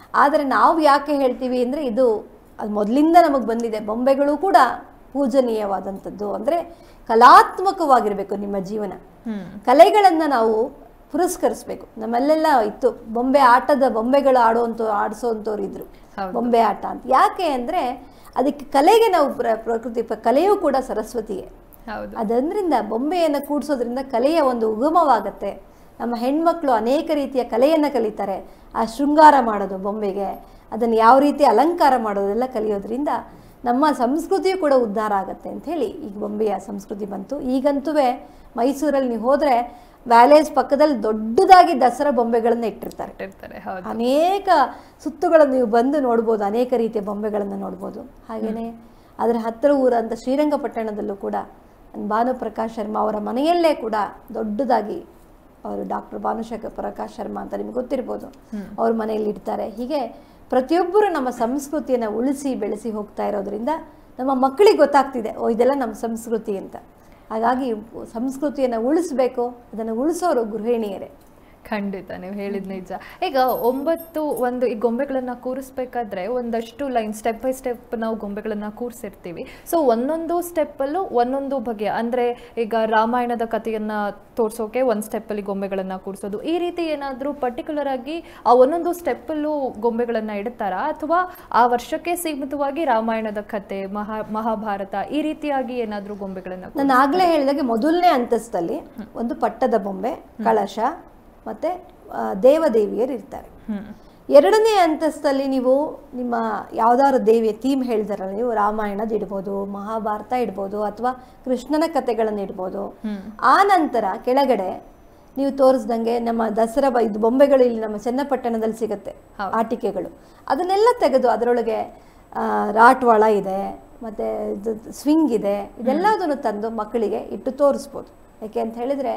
ಆದರೆ ನಾವು ಯಾಕೆ ಹೇಳ್ತೀವಿ ಅಂದರೆ ಇದು ಅದು ಮೊದಲಿಂದ ನಮಗೆ ಬಂದಿದೆ ಬೊಂಬೆಗಳು ಕೂಡ ಪೂಜನೀಯವಾದಂಥದ್ದು ಅಂದರೆ ಕಲಾತ್ಮಕವಾಗಿರಬೇಕು ನಿಮ್ಮ ಜೀವನ ಹ್ಮ್ ಕಲೆಗಳನ್ನು ನಾವು ಪುರಸ್ಕರಿಸ್ಬೇಕು ನಮ್ಮಲ್ಲೆಲ್ಲ ಇತ್ತು ಬೊಂಬೆ ಆಟದ ಬೊಂಬೆಗಳು ಆಡುವಂಥ ಆಡಿಸೋವಂಥವ್ರು ಇದ್ರು ಹೌದು. ಬೊಂಬೆ ಆಟ ಅಂತ ಯಾಕೆ ಅಂದರೆ ಅದಕ್ಕೆ ಕಲೆಗೆ ನಾವು ಪ್ರ ಪ್ರಕೃತಿ ಪ- ಕಲೆಯೂ ಕೂಡ ಸರಸ್ವತಿಯೇ ಹೌದು ಅದರಿಂದ ಬೊಂಬೆಯನ್ನು ಕೂಡಿಸೋದ್ರಿಂದ ಕಲೆಯ ಒಂದು ಉಗಮವಾಗತ್ತೆ ನಮ್ಮ ಹೆಣ್ಮಕ್ಳು ಅನೇಕ ರೀತಿಯ ಕಲೆಯನ್ನು ಕಲಿತಾರೆ ಆ ಶೃಂಗಾರ ಮಾಡೋದು ಬೊಂಬೆಗೆ ಅದನ್ನು ಯಾವ ರೀತಿ ಅಲಂಕಾರ ಮಾಡೋದೆಲ್ಲ ಕಲಿಯೋದ್ರಿಂದ ನಮ್ಮ ಸಂಸ್ಕೃತಿಯು ಕೂಡ ಉದ್ಧಾರ ಆಗುತ್ತೆ ಅಂಥೇಳಿ ಈಗ ಬೊಂಬೆಯ ಸಂಸ್ಕೃತಿ ಬಂತು ಈಗಂತೂ ಮೈಸೂರಲ್ಲಿ ನೀವು ಹೋದರೆ ವ್ಯಾಲೇಜ್ ಪಕ್ಕದಲ್ಲಿ ದೊಡ್ಡದಾಗಿ ದಸರಾ ಬೊಂಬೆಗಳನ್ನು ಇಟ್ಟಿರ್ತಾರೆ ಇಟ್ಟಿರ್ತಾರೆ ಹೌದು ಅನೇಕ ಸುತ್ತುಗಳನ್ನು ನೀವು ಬಂದು ನೋಡ್ಬೋದು ಅನೇಕ ರೀತಿಯ ಬೊಂಬೆಗಳನ್ನು ನೋಡ್ಬೋದು ಹಾಗೆಯೇ ಅದರ ಹತ್ತಿರ ಊರಂತ ಶ್ರೀರಂಗಪಟ್ಟಣದಲ್ಲೂ ಕೂಡ ಭಾನುಪ್ರಕಾಶ್ ಶರ್ಮಾ ಅವರ ಮನೆಯಲ್ಲೇ ಕೂಡ ದೊಡ್ಡದಾಗಿ ಅವರು ಡಾಕ್ಟರ್ ಭಾನುಶೇಖರ್ ಪ್ರಕಾಶ್ ಶರ್ಮಾ ಅಂತ ನಿಮ್ಗೆ ಗೊತ್ತಿರ್ಬೋದು ಅವ್ರ ಮನೆಯಲ್ಲಿ ಇಡ್ತಾರೆ ಹೀಗೆ ಪ್ರತಿಯೊಬ್ಬರು ನಮ್ಮ ಸಂಸ್ಕೃತಿಯನ್ನು ಉಳಿಸಿ ಬೆಳೆಸಿ ಹೋಗ್ತಾ ಇರೋದ್ರಿಂದ ನಮ್ಮ ಮಕ್ಕಳಿಗೆ ಗೊತ್ತಾಗ್ತಿದೆ ಓ ಇದೆಲ್ಲ ನಮ್ಮ ಸಂಸ್ಕೃತಿ ಅಂತ ಹಾಗಾಗಿ ಸಂಸ್ಕೃತಿಯನ್ನು ಉಳಿಸ್ಬೇಕು ಅದನ್ನು ಉಳಿಸೋರು ಗೃಹಿಣಿಯರೇ ಖಂಡಿತ ನೀವು ಹೇಳಿದ ನಿಜ ಈಗ ಒಂಬತ್ತು ಒಂದು ಈ ಗೊಂಬೆಗಳನ್ನ ಕೂರಿಸ್ಬೇಕಾದ್ರೆ ಒಂದಷ್ಟು ಲೈನ್ ಸ್ಟೆಪ್ ಬೈ ಸ್ಟೆಪ್ ನಾವು ಗೊಂಬೆಗಳನ್ನ ಕೂರಿಸಿರ್ತೀವಿ ಸೊ ಒಂದೊಂದು ಸ್ಟೆಪ್ಪಲ್ಲೂ ಒಂದೊಂದು ಬಗೆಯ ಅಂದ್ರೆ ಈಗ ರಾಮಾಯಣದ ಕಥೆಯನ್ನ ತೋರ್ಸೋಕೆ ಒಂದು ಸ್ಟೆಪ್ಪಲ್ಲಿ ಗೊಂಬೆಗಳನ್ನ ಕೂರಿಸೋದು ಈ ರೀತಿ ಏನಾದರೂ ಪರ್ಟಿಕ್ಯುಲರ್ ಆಗಿ ಆ ಒಂದೊಂದು ಸ್ಟೆಪ್ಪಲ್ಲೂ ಗೊಂಬೆಗಳನ್ನ ಇಡ್ತಾರಾ ಅಥವಾ ಆ ವರ್ಷಕ್ಕೆ ಸೀಮಿತವಾಗಿ ರಾಮಾಯಣದ ಕತೆ ಮಹಾ ಮಹಾಭಾರತ ಈ ರೀತಿಯಾಗಿ ಏನಾದರೂ ಗೊಂಬೆಗಳನ್ನ ನಾನು ಆಗಲೇ ಹೇಳಿದಾಗೆ ಮೊದಲನೇ ಹಂತದಲ್ಲಿ ಒಂದು ಪಟ್ಟದ ಬೊಂಬೆ ಕಳಶ ಮತ್ತು ದೇವದೇವಿಯರು ಇರ್ತಾರೆ ಹ್ಮ್ ಎರಡನೇ ಹಂತದಲ್ಲಿ ನೀವು ನಿಮ್ಮ ಯಾವ್ದಾದ್ರು ದೇವಿಯ ಥೀಮ್ ಹೇಳಿದಾರಲ್ಲ ನೀವು ರಾಮಾಯಣದ ಇಡ್ಬೋದು ಮಹಾಭಾರತ ಇಡ್ಬೋದು ಅಥವಾ ಕೃಷ್ಣನ ಕಥೆಗಳನ್ನು ಇಡ್ಬೋದು ಆ ನಂತರ ಕೆಳಗಡೆ ನೀವು ತೋರಿಸ್ದಂಗೆ ನಮ್ಮ ದಸರಾ ಬ- ಇದು ಬೊಂಬೆಗಳು ಇಲ್ಲಿ ನಮ್ಮ ಚನ್ನಪಟ್ಟಣದಲ್ಲಿ ಸಿಗುತ್ತೆ ಹೌದು. ಆಟಿಕೆಗಳು ಅದನ್ನೆಲ್ಲ ತೆಗೆದು ಅದರೊಳಗೆ ಆ, ರಾಟ್ವಾಳ ಇದೆ ಮತ್ತು ಇದು ಸ್ವಿಂಗ್ ಇದೆ ಇದೆಲ್ಲದನ್ನು ತಂದು ಮಕ್ಕಳಿಗೆ ಇಟ್ಟು ತೋರಿಸ್ಬೋದು ಯಾಕೆ ಅಂತ ಹೇಳಿದರೆ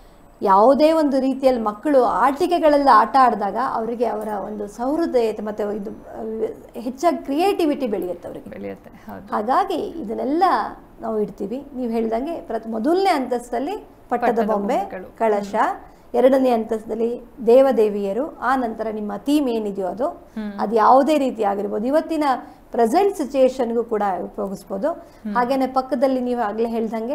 ಯಾವುದೇ ಒಂದು ರೀತಿಯಲ್ಲಿ ಮಕ್ಕಳು ಆಟಿಕೆಗಳೆಲ್ಲ ಆಟ ಆಡಿದಾಗ ಅವರಿಗೆ ಅವರ ಒಂದು ಸೌಹೃದಯತೆ ಮತ್ತು ಇದು ಅಹ್, ಹೆಚ್ಚಾಗಿ ಕ್ರಿಯೇಟಿವಿಟಿ ಬೆಳೆಯುತ್ತೆ ಅವರಿಗೆ ಬೆಳೆಯುತ್ತೆ ಹೌದು ಹಾಗಾಗಿ ಇದನ್ನೆಲ್ಲ ನಾವು ಇಡ್ತೀವಿ ನೀವು ಹೇಳ್ದಂಗೆ ಪ್ರತಿ ಮೊದಲನೇ ಹಂತದಲ್ಲಿ ಪಟ್ಟದ ಪಟ್ಟದ ಬೊಂಬೆ ಬೊಂಬೆಗಳು. ಕಳಶ ಎರಡನೇ ಹಂತದಲ್ಲಿ ದೇವದೇವಿಯರು ಆ ನಂತರ ನಿಮ್ಮ ಥೀಮ್ ಏನಿದೆಯೋ ಅದು ಅದು ಯಾವುದೇ ರೀತಿ ಆಗಿರ್ಬೋದು ಇವತ್ತಿನ ಪ್ರೆಸೆಂಟ್ ಸಿಚುಯೇಷನ್ಗೂ ಕೂಡ ಉಪಯೋಗಿಸ್ಬೋದು ಹಾಗೇನೆ ಪಕ್ಕದಲ್ಲಿ ನೀವು ಆಗಲೇ ಹೇಳ್ದಂಗೆ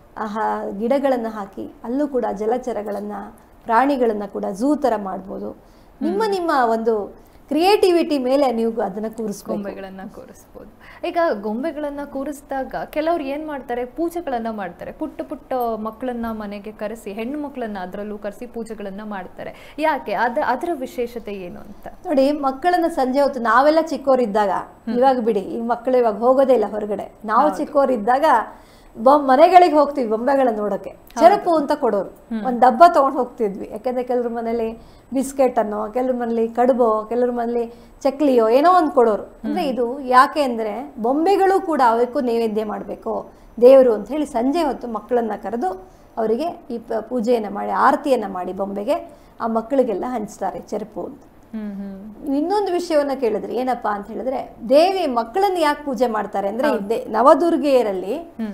ಗಿಡಗಳನ್ನು ಹಾಕಿ ಅಲ್ಲೂ ಕೂಡ ಜಲಚರಗಳನ್ನು ಪ್ರಾಣಿಗಳನ್ನು ಕೂಡ ಝೂ ಥರ ಮಾಡ್ಬೋದು ನಿಮ್ಮ ನಿಮ್ಮ ಒಂದು ಕ್ರಿಯೇಟಿವಿಟಿ ಮೇಲೆ ನೀವು ಅದನ್ನು ಕೂರಿಸ್ಬೇಕು ಗೊಂಬೆಗಳನ್ನ ಕೂರಿಸ್ಬೋದು ಈಗ ಗೊಂಬೆಗಳನ್ನ ಕೂರಿಸಿದಾಗ ಕೆಲವ್ರು ಏನ್ ಮಾಡ್ತಾರೆ ಪೂಜೆಗಳನ್ನ ಮಾಡ್ತಾರೆ ಪುಟ್ಟ ಪುಟ್ಟ ಮಕ್ಕಳನ್ನ ಮನೆಗೆ ಕರೆಸಿ ಹೆಣ್ಣು ಮಕ್ಕಳನ್ನ ಅದರಲ್ಲೂ ಕರೆಸಿ ಪೂಜೆಗಳನ್ನ ಮಾಡ್ತಾರೆ ಯಾಕೆ ಅದ ಅದರ ವಿಶೇಷತೆ ಏನು ಅಂತ ನೋಡಿ ಮಕ್ಕಳನ್ನ ಸಂಜೆ ಹೊತ್ತು ನಾವೆಲ್ಲ ಚಿಕ್ಕವರಿದ್ದಾಗ ಇವಾಗ ಬಿಡಿ ಈ ಮಕ್ಕಳು ಇವಾಗ ಹೋಗೋದೇ ಇಲ್ಲ ಹೊರಗಡೆ ನಾವು ಚಿಕ್ಕವರಿದ್ದಾಗ ಬೊಮ್ ಮನೆಗಳಿಗೆ ಹೋಗ್ತೀವಿ ಬೊಂಬೆಗಳನ್ನ ನೋಡೋಕೆ ಚೆರಪು ಅಂತ ಕೊಡೋರು ಒಂದು ಡಬ್ಬ ತಗೊಂಡು ಹೋಗ್ತಿದ್ವಿ ಯಾಕಂದ್ರೆ ಕೆಲವ್ರ ಮನೇಲಿ ಬಿಸ್ಕೆಟ್ ಅನ್ನೋ ಕೆಲವ್ರ ಮನೇಲಿ ಕಡುಬೋ ಕೆಲವ್ರ ಮನೇಲಿ ಚಕ್ಲಿಯೋ ಏನೋ ಒಂದು ಕೊಡೋರು ಅಂದ್ರೆ ಇದು ಯಾಕೆ ಅಂದ್ರೆ ಬೊಂಬೆಗಳು ಕೂಡ ಅವಕ್ಕೂ ನೈವೇದ್ಯ ಮಾಡಬೇಕು ದೇವರು ಅಂತ ಹೇಳಿ ಸಂಜೆ ಹೊತ್ತು ಮಕ್ಕಳನ್ನ ಕರೆದು ಅವರಿಗೆ ಈ ಪ- ಪೂಜೆಯನ್ನ ಮಾಡಿ ಆರತಿಯನ್ನ ಮಾಡಿ ಬೊಂಬೆಗೆ ಆ ಮಕ್ಕಳಿಗೆಲ್ಲ ಹಂಚ್ತಾರೆ ಚೆರಪು ಅಂತ ಹ್ಮ್ ಹ್ಮ್ ನೀವು ಇನ್ನೊಂದು ವಿಷಯವನ್ನ ಕೇಳಿದ್ರಿ ಏನಪ್ಪಾ ಅಂತ ಹೇಳಿದ್ರೆ ದೇವಿ ಮಕ್ಕಳನ್ನ ಯಾಕೆ ಪೂಜೆ ಮಾಡ್ತಾರೆ ಅಂದ್ರೆ ಈ ದೇ- ನವದುರ್ಗೆಯರಲ್ಲಿ ಹ್ಮ್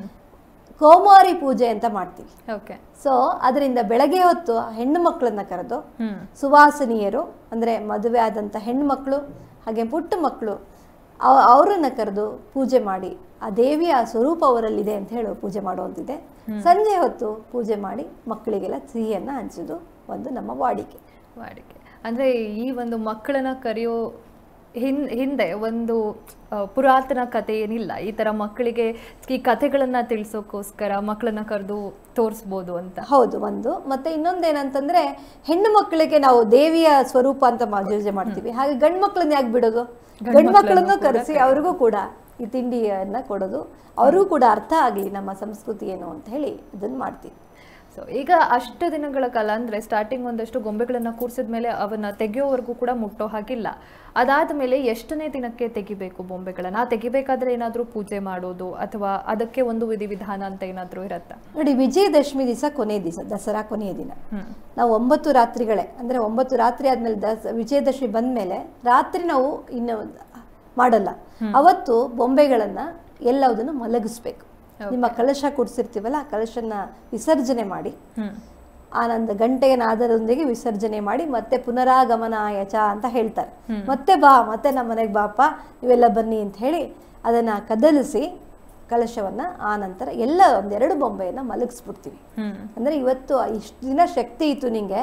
ಕೋಮಾರಿ ಪೂಜೆ ಅಂತ ಮಾಡ್ತೀವಿ ಓಕೆ ಸೊ ಅದರಿಂದ ಬೆಳಗ್ಗೆ ಹೊತ್ತು ಹೆಣ್ಣು ಮಕ್ಕಳನ್ನ ಕರೆದು ಹ್ಮ್ ಸುವಾಸಿನಿಯರು ಅಂದ್ರೆ ಮದುವೆ ಆದಂಥ ಹೆಣ್ಣು ಮಕ್ಕಳು ಹಾಗೆ ಪುಟ್ಟ ಮಕ್ಕಳು ಅವ- ಅವರನ್ನ ಕರೆದು ಪೂಜೆ ಮಾಡಿ ಆ ದೇವಿಯ ಸ್ವರೂಪ ಅವರಲ್ಲಿದೆ ಅಂತ ಹೇಳಿ ಪೂಜೆ ಮಾಡುವಂತಿದೆ ಸಂಜೆ ಹೊತ್ತು ಪೂಜೆ ಮಾಡಿ ಮಕ್ಕಳಿಗೆಲ್ಲ ಸಿಹಿಯನ್ನ ಹಂಚೋದು ಒಂದು ನಮ್ಮ ವಾಡಿಕೆ ವಾಡಿಕೆ ಅಂದ್ರೆ ಈ ಒಂದು ಮಕ್ಕಳನ್ನ ಕರೆಯೋ ಹಿನ್ ಹಿಂದೆ ಒಂದು ಆ, ಪುರಾತನ ಕಥೆ ಏನಿಲ್ಲ ಈ ತರ ಮಕ್ಕಳಿಗೆ ಈ ಕಥೆಗಳನ್ನ ತಿಳಿಸೋಕ್ಕೋಸ್ಕರ ಮಕ್ಕಳನ್ನ ಕರೆದು ತೋರಿಸ್ಬೋದು ಅಂತ ಹೌದು ಒಂದು ಮತ್ತೆ ಇನ್ನೊಂದೇನಂತಂದ್ರೆ ಹೆಣ್ಣು ಮಕ್ಕಳಿಗೆ ನಾವು ದೇವಿಯ ಸ್ವರೂಪ ಅಂತ ಮಾ- ಪೂಜೆ ಮಾಡ್ತೀವಿ ಹಾಗೆ ಗಂಡು ಮಕ್ಕಳನ್ನ ಯಾಕೆ ಬಿಡೋದು ಗಂಡು ಮಕ್ಕಳನ್ನು ಕರೆಸಿ ಅವ್ರಿಗೂ ಕೂಡ ಈ ತಿಂಡಿಯನ್ನ ಕೊಡೋದು ಅವ್ರಿಗೂ ಕೂಡ ಅರ್ಥ ಆಗಲಿ ನಮ್ಮ ಸಂಸ್ಕೃತಿ ಏನು ಅಂತ ಹೇಳಿ ಅದನ್ನ ಮಾಡ್ತೀವಿ ಸೊ ಈಗ ಅಷ್ಟು ದಿನಗಳ ಕಾಲ ಅಂದ್ರೆ ಸ್ಟಾರ್ಟಿಂಗ್ ಒಂದಷ್ಟು ಗೊಂಬೆಗಳನ್ನ ಕೂರ್ಸಿದ ಮೇಲೆ ಅವನ್ನ ತೆಗೆಯೋವರೆಗೂ ಕೂಡ ಮುಟ್ಟೋ ಹಾಗಿಲ್ಲ ಅದಾದ ಮೇಲೆ ಎಷ್ಟನೇ ದಿನಕ್ಕೆ ತೆಗಿಬೇಕು ಬೊಂಬೆಗಳನ್ನ ಆ ತೆಗಿಬೇಕಾದ್ರೆ ಏನಾದ್ರೂ ಪೂಜೆ ಮಾಡೋದು ಅಥವಾ ಅದಕ್ಕೆ ಒಂದು ವಿಧಿವಿಧಾನ ಅಂತ ಏನಾದ್ರೂ ಇರತ್ತಾ ನೋಡಿ ವಿಜಯದಶಮಿ ದಿವಸ ಕೊನೆಯ ದಿವಸ ದಸರಾ ಕೊನೆಯ ದಿನ ಹ್ಮ್ ನಾವು ಒಂಬತ್ತು ರಾತ್ರಿಗಳೇ ಅಂದರೆ ಒಂಬತ್ತು ರಾತ್ರಿ ಆದಮೇಲೆ ದಸ ವಿಜಯದಶಮಿ ಬಂದಮೇಲೆ ರಾತ್ರಿ ನಾವು ಇನ್ನು ಮಾಡಲ್ಲ ಅವತ್ತು ಬೊಂಬೆಗಳನ್ನು ಎಲ್ಲವುದನ್ನು ಮಲಗಿಸ್ಬೇಕು ನಿಮ್ಮ ಕಲಶ ಕುಡಿಸಿರ್ತೀವಲ್ಲ ಆ ಕಲಶನ ವಿಸರ್ಜನೆ ಮಾಡಿ ಹ್ಮ್ ಆನಂದ ಗಂಟೆಯ ನಾದದೊಂದಿಗೆ ವಿಸರ್ಜನೆ ಮಾಡಿ ಮತ್ತೆ ಪುನರಾಗಮನಾಯ ಚ ಅಂತ ಹೇಳ್ತಾರೆ ಮತ್ತೆ ಬಾ ಮತ್ತೆ ನಮ್ಮ ಮನೆಗೆ ಬಾಪ ಇವೆಲ್ಲ ಬನ್ನಿ ಅಂತ ಹೇಳಿ ಅದನ್ನು ಕದಲಿಸಿ ಕಲಶವನ್ನು ಆ ನಂತರ ಎಲ್ಲ ಒಂದೆರಡು ಬೊಂಬೆಯನ್ನು ಮಲಗಿಸ್ಬಿಡ್ತೀವಿ ಹ್ಮ್ ಅಂದರೆ ಇವತ್ತು ಇಷ್ಟು ದಿನ ಶಕ್ತಿ ಇತ್ತು ನಿಂಗೆ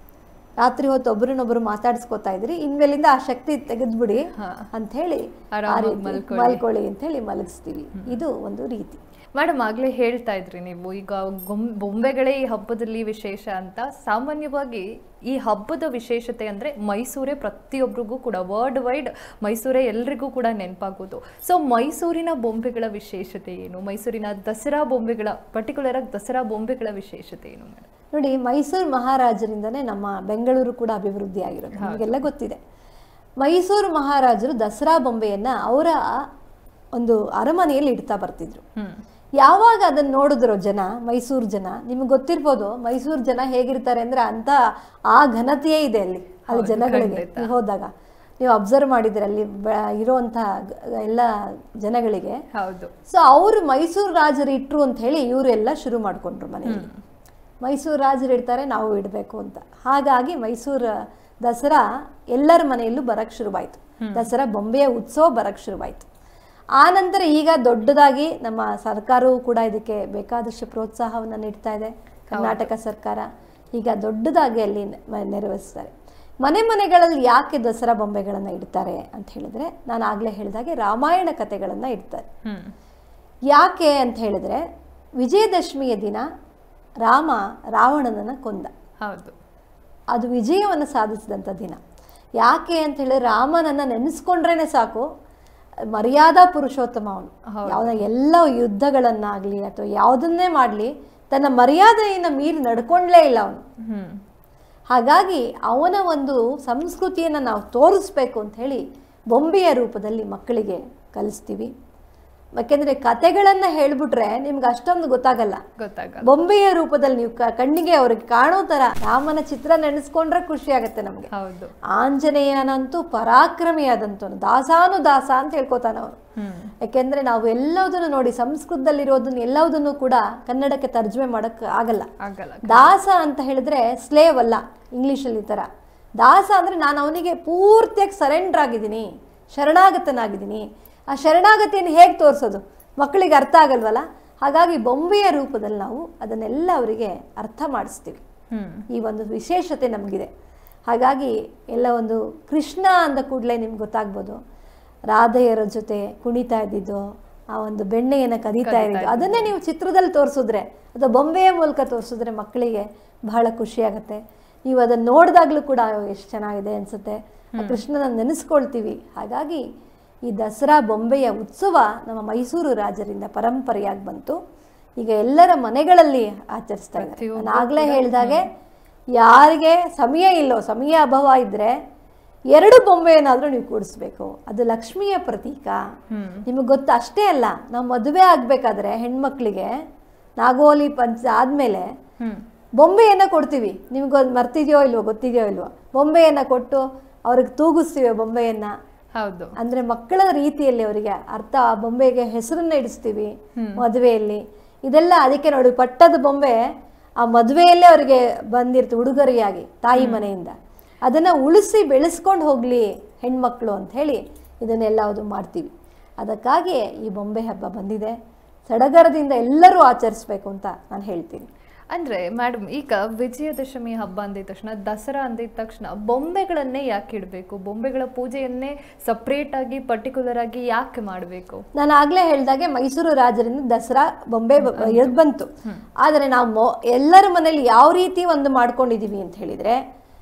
ರಾತ್ರಿ ಹೊತ್ತು ಒಬ್ರನ್ನೊಬ್ರು ಮಾತಾಡಿಸ್ಕೊತಾ ಇದ್ರಿ ಇನ್ಮೇಲಿಂದ ಆ ಶಕ್ತಿ ತೆಗೆದ್ಬಿಡಿ ಹಾ. ಅಂತ ಹೇಳಿ ಆ ಆರಾಮಾಗಿ ರೀತಿ ಮಲ್ಕೊಳ್ಳಿ. ಮಲ್ಕೊಳ್ಳಿ ಅಂತ ಹೇಳಿ ಮಲಗಿಸ್ತೀವಿ ಇದು ಒಂದು ರೀತಿ ಮೇಡಮ್ ಆಗ್ಲೇ ಹೇಳ್ತಾ ಇದ್ರಿ ನೀವು ಈಗ ಗೊಂಬ್ ಬೊಂಬೆಗಳೇ ಈ ಹಬ್ಬದಲ್ಲಿ ವಿಶೇಷ ಅಂತ ಸಾಮಾನ್ಯವಾಗಿ ಈ ಹಬ್ಬದ ವಿಶೇಷತೆ ಅಂದ್ರೆ ಮೈಸೂರೇ ಪ್ರತಿಯೊಬ್ಬರಿಗೂ ಕೂಡ ವರ್ಲ್ಡ್ ವೈಡ್ ಮೈಸೂರೇ ಎಲ್ರಿಗೂ ಕೂಡ ನೆನಪಾಗೋದು ಸೊ ಮೈಸೂರಿನ ಬೊಂಬೆಗಳ ವಿಶೇಷತೆ ಏನು ಮೈಸೂರಿನ ದಸರಾ ಬೊಂಬೆಗಳ ಪರ್ಟಿಕ್ಯುಲರ್ ಆಗಿ ದಸರಾ ಬೊಂಬೆಗಳ ವಿಶೇಷತೆ ಏನು ಮೇಡಮ್ ನೋಡಿ ಮೈಸೂರು ಮಹಾರಾಜರಿಂದನೇ ನಮ್ಮ ಬೆಂಗಳೂರು ಕೂಡ ಅಭಿವೃದ್ಧಿ ಆಗಿರೋದು ನಮಗೆಲ್ಲ ಗೊತ್ತಿದೆ ಮೈಸೂರು ಮಹಾರಾಜರು ದಸರಾ ಬೊಂಬೆಯನ್ನ ಅವರ ಒಂದು ಅರಮನೆಯಲ್ಲಿ ಇಡ್ತಾ ಬರ್ತಿದ್ರು ಹ್ಮ್ ಯಾವಾಗ ಅದನ್ನ ನೋಡಿದ್ರು ಜನ ಮೈಸೂರು ಜನ ನಿಮ್ಗೆ ಗೊತ್ತಿರ್ಬೋದು ಮೈಸೂರು ಜನ ಹೇಗಿರ್ತಾರೆ ಅಂದ್ರೆ ಅಂತ ಆ ಘನತೆಯೇ ಇದೆ ಅಲ್ಲಿ ಅಲ್ಲಿ ಹೌದು, ಜನಗಳಿಗೆ ಖಂಡಿತ. ನೀವು ಹೋದಾಗ ನೀವು ಅಬ್ಸರ್ವ್ ಮಾಡಿದ್ರೆ ಅಲ್ಲಿ ಬ- ಇರುವಂಥ ಗ- ಎಲ್ಲ ಜನಗಳಿಗೆ ಹೌದು ಸೊ ಅವರು ಮೈಸೂರು ರಾಜರು ಇಟ್ರು ಅಂತ ಹೇಳಿ ಇವರೆಲ್ಲ ಶುರು ಮಾಡ್ಕೊಂಡ್ರು ಮನೆಯಲ್ಲಿ ಮೈಸೂರು ರಾಜರು ಇಡ್ತಾರೆ ನಾವು ಇಡಬೇಕು ಅಂತ ಹಾಗಾಗಿ ಮೈಸೂರು ದಸರಾ ಎಲ್ಲರ ಮನೆಯಲ್ಲೂ ಬರಕ್ಕೆ ಶುರುವಾಯಿತು ದಸರಾ ಬೊಂಬೆಯ ಉತ್ಸವ ಬರಕ್ಕೆ ಶುರುವಾಯಿತು ಆ ನಂತರ ಈಗ ದೊಡ್ಡದಾಗಿ ನಮ್ಮ ಸರ್ಕಾರವೂ ಕೂಡ ಇದಕ್ಕೆ ಬೇಕಾದಷ್ಟು ಪ್ರೋತ್ಸಾಹವನ್ನು ನೀಡ್ತಾ ಇದೆ ಕರ್ನಾಟಕ ಸರ್ಕಾರ ಈಗ ದೊಡ್ಡದಾಗಿ ಅಲ್ಲಿ ನೆ- ನೆರವೇರಿಸ್ತಾರೆ ಮನೆ ಮನೆಗಳಲ್ಲಿ ಯಾಕೆ ದಸರಾ ಬೊಂಬೆಗಳನ್ನು ಇಡ್ತಾರೆ ಅಂತ ಹೇಳಿದ್ರೆ ನಾನು ಆಗಲೇ ಹೇಳಿದಾಗೆ ರಾಮಾಯಣ ಕಥೆಗಳನ್ನು ಇಡ್ತಾರೆ ಹ್ಮ್ ಯಾಕೆ ಅಂತ ಹೇಳಿದ್ರೆ ವಿಜಯದಶಮಿಯ ದಿನ ರಾಮ ರಾವಣನನ್ನು ಕೊಂದ ಹೌದು ಅದು ವಿಜಯವನ್ನು ಸಾಧಿಸಿದಂಥ ದಿನ ಯಾಕೆ ಅಂತ ಹೇಳಿದ್ರೆ ರಾಮನನ್ನು ನೆನೆಸ್ಕೊಂಡ್ರೇನೆ ಸಾಕು ಮರ್ಯಾದಾ ಪುರುಷೋತ್ತಮ ಅವನು ಹೌದು. ಯಾವುದ ಎಲ್ಲ ಯುದ್ಧಗಳನ್ನಾಗಲಿ ಅಥವಾ ಯಾವುದನ್ನೇ ಮಾಡಲಿ ತನ್ನ ಮರ್ಯಾದೆಯನ್ನು ಮೀರಿ ನಡ್ಕೊಂಡ್ಲೇ ಇಲ್ಲ ಅವನು ಹ್ಮ್ ಹಾಗಾಗಿ ಅವನ ಒಂದು ಸಂಸ್ಕೃತಿಯನ್ನು ನಾವು ತೋರಿಸ್ಬೇಕು ಅಂತ ಹೇಳಿ ಬೊಂಬೆಯ ರೂಪದಲ್ಲಿ ಮಕ್ಕಳಿಗೆ ಕಲಿಸ್ತೀವಿ ಯಾಕೆಂದರೆ ಕತೆಗಳನ್ನು ಹೇಳ್ಬಿಟ್ರೆ ನಿಮ್ಗೆ ಅಷ್ಟೊಂದು ಗೊತ್ತಾಗಲ್ಲ ಗೊತ್ತಾಗಲ್ಲ ಬೊಂಬೆಯ ರೂಪದಲ್ಲಿ ನೀವು ಕ- ಕಣ್ಣಿಗೆ ಅವ್ರಿಗೆ ಕಾಣೋ ಥರ ರಾಮನ ಚಿತ್ರ ನೆನೆಸ್ಕೊಂಡ್ರೆ ಖುಷಿ ಆಗುತ್ತೆ ನಮಗೆ ಹೌದು ಆಂಜನೇಯನಂತೂ ಪರಾಕ್ರಮಿಯಾದಂತವನು ದಾಸಾನು ದಾಸ ಅಂತ ಹೇಳ್ಕೊತಾನ ಅವನು ಹ್ಮ್ ಯಾಕೆಂದ್ರೆ ನಾವು ಎಲ್ಲದನ್ನು ನೋಡಿ ಸಂಸ್ಕೃತದಲ್ಲಿರೋದನ್ನ ಎಲ್ಲದನ್ನು ಕೂಡ ಕನ್ನಡಕ್ಕೆ ತರ್ಜುಮೆ ಮಾಡಕ್ ಆಗಲ್ಲ ಆಗಲ್ಲ ದಾಸ ಅಂತ ಹೇಳಿದ್ರೆ ಸ್ಲೇವ್ ಅಲ್ಲ ಇಂಗ್ಲೀಷಲ್ಲಿ ಈ ಥರ ದಾಸ ಅಂದರೆ ನಾನು ಅವನಿಗೆ ಪೂರ್ತಿಯಾಗಿ ಸರೆಂಡರ್ ಆಗಿದ್ದೀನಿ ಶರಣಾಗತನಾಗಿದ್ದೀನಿ ಆ ಶರಣಾಗತಿಯನ್ನು ಹೇಗೆ ತೋರಿಸೋದು ಮಕ್ಕಳಿಗೆ ಅರ್ಥ ಆಗಲ್ವಲ್ಲ ಹಾಗಾಗಿ ಬೊಂಬೆಯ ರೂಪದಲ್ಲಿ ನಾವು ಅದನ್ನೆಲ್ಲ ಅವರಿಗೆ ಅರ್ಥ ಮಾಡಿಸ್ತೀವಿ ಹ್ಮ್ ಈ ಒಂದು ವಿಶೇಷತೆ ನಮಗಿದೆ ಹಾಗಾಗಿ ಎಲ್ಲ ಒಂದು ಕೃಷ್ಣ ಅಂದ ಕೂಡಲೇ ನಿಮ್ಗೆ ಗೊತ್ತಾಗ್ಬೋದು ರಾಧೆಯರ ಜೊತೆ ಕುಣಿತಾ ಇದ್ದಿದ್ದು ಆ ಒಂದು ಬೆಣ್ಣೆಯನ್ನು ಕದೀತಾ ಇರೋದು ಅದನ್ನೇ ನೀವು ಚಿತ್ರದಲ್ಲಿ ತೋರಿಸಿದ್ರೆ ಅಥವಾ ಬೊಂಬೆಯ ಮೂಲಕ ತೋರಿಸಿದ್ರೆ ಮಕ್ಕಳಿಗೆ ಬಹಳ ಖುಷಿಯಾಗುತ್ತೆ ನೀವು ಅದನ್ನು ನೋಡಿದಾಗಲೂ ಕೂಡ ಎಷ್ಟು ಚೆನ್ನಾಗಿದೆ ಅನಿಸುತ್ತೆ ಆ ಕೃಷ್ಣನ ನೆನೆಸ್ಕೊಳ್ತೀವಿ ಹಾಗಾಗಿ ಈ ದಸರಾ ಬೊಂಬೆಯ ಉತ್ಸವ ನಮ್ಮ ಮೈಸೂರು ರಾಜರಿಂದ ಪರಂಪರೆಯಾಗಿ ಬಂತು ಈಗ ಎಲ್ಲರ ಮನೆಗಳಲ್ಲಿ ಆಚರಿಸ್ತಾ ಇದ್ದಾರೆ ಪ್ರತಿಯೊಬ್ರು ನಾನು ಆಗಲೇ ಹೇಳಿದಾಗೆ ಯಾರಿಗೆ ಸಮಯ ಇಲ್ಲೋ ಸಮಯ ಅಭಾವ ಇದ್ದರೆ ಎರಡು ಬೊಂಬೆಯನ್ನಾದರೂ ನೀವು ಕೂಡಿಸ್ಬೇಕು ಅದು ಲಕ್ಷ್ಮಿಯ ಪ್ರತೀಕ ಹ್ಮ್ ನಿಮಗೆ ಗೊತ್ತು ಅಷ್ಟೇ ಅಲ್ಲ ನಾವು ಮದುವೆ ಆಗಬೇಕಾದ್ರೆ ಹೆಣ್ಮಕ್ಳಿಗೆ ನಾಗೋಲಿ ಪಂಚ ಆದಮೇಲೆ ಹ್ಮ್ ಬೊಂಬೆಯನ್ನು ಕೊಡ್ತೀವಿ ನಿಮ್ಗೆ ಮರ್ತಿದೆಯೋ ಇಲ್ವೋ ಗೊತ್ತಿದೆಯೋ ಇಲ್ವೋ ಬೊಂಬೆಯನ್ನು ಕೊಟ್ಟು ಅವ್ರಿಗೆ ತೂಗಿಸ್ತೀವಿ ಬೊಂಬೆಯನ್ನು ಹೌದು ಅಂದರೆ ಮಕ್ಕಳ ರೀತಿಯಲ್ಲಿ ಅವರಿಗೆ ಅರ್ಥ ಆ ಬೊಂಬೆಗೆ ಹೆಸರನ್ನ ಇಡಿಸ್ತೀವಿ ಮದುವೆಯಲ್ಲಿ ಇದೆಲ್ಲ ಅದಕ್ಕೆ ನೋಡಿ ಪಟ್ಟದ ಬೊಂಬೆ ಆ ಮದುವೆಯಲ್ಲೇ ಅವರಿಗೆ ಬಂದಿರ್ತು ಉಡುಗೊರೆಯಾಗಿ ತಾಯಿ ಮನೆಯಿಂದ ಅದನ್ನು ಉಳಿಸಿ ಬೆಳೆಸ್ಕೊಂಡು ಹೋಗಲಿ ಹೆಣ್ಮಕ್ಳು ಅಂತ ಹೇಳಿ ಇದನ್ನೆಲ್ಲವುದು ಮಾಡ್ತೀವಿ ಅದಕ್ಕಾಗಿ ಈ ಬೊಂಬೆ ಹಬ್ಬ ಬಂದಿದೆ ಸಡಗರದಿಂದ ಎಲ್ಲರೂ ಆಚರಿಸ್ಬೇಕು ಅಂತ ನಾನು ಹೇಳ್ತೀನಿ ಅಂದ್ರೆ ಮೇಡಮ್ ಈಗ ವಿಜಯದಶಮಿ ಹಬ್ಬ ಅಂದಿದ ತಕ್ಷಣ ದಸರಾ ಅಂದಿದ ತಕ್ಷಣ ಬೊಂಬೆಗಳನ್ನೇ ಯಾಕೆ ಇಡಬೇಕು ಬೊಂಬೆಗಳ ಪೂಜೆಯನ್ನೇ ಸಪ್ರೇಟ್ ಆಗಿ ಪರ್ಟಿಕ್ಯುಲರ್ ಆಗಿ ಯಾಕೆ ಮಾಡಬೇಕು ನಾನು ಆಗ್ಲೇ ಹೇಳ್ದಾಗೆ ಮೈಸೂರು ರಾಜರಿಂದ ದಸರಾ ಬೊಂಬೆ ಬ- ಎಳ್ದ್ ಬಂತು ಆದರೆ ನಾವು ಮೊ- ಎಲ್ಲರ ಮನೇಲಿ ಯಾವ ರೀತಿ ಒಂದು ಮಾಡ್ಕೊಂಡಿದೀವಿ ಅಂತ ಹೇಳಿದ್ರೆ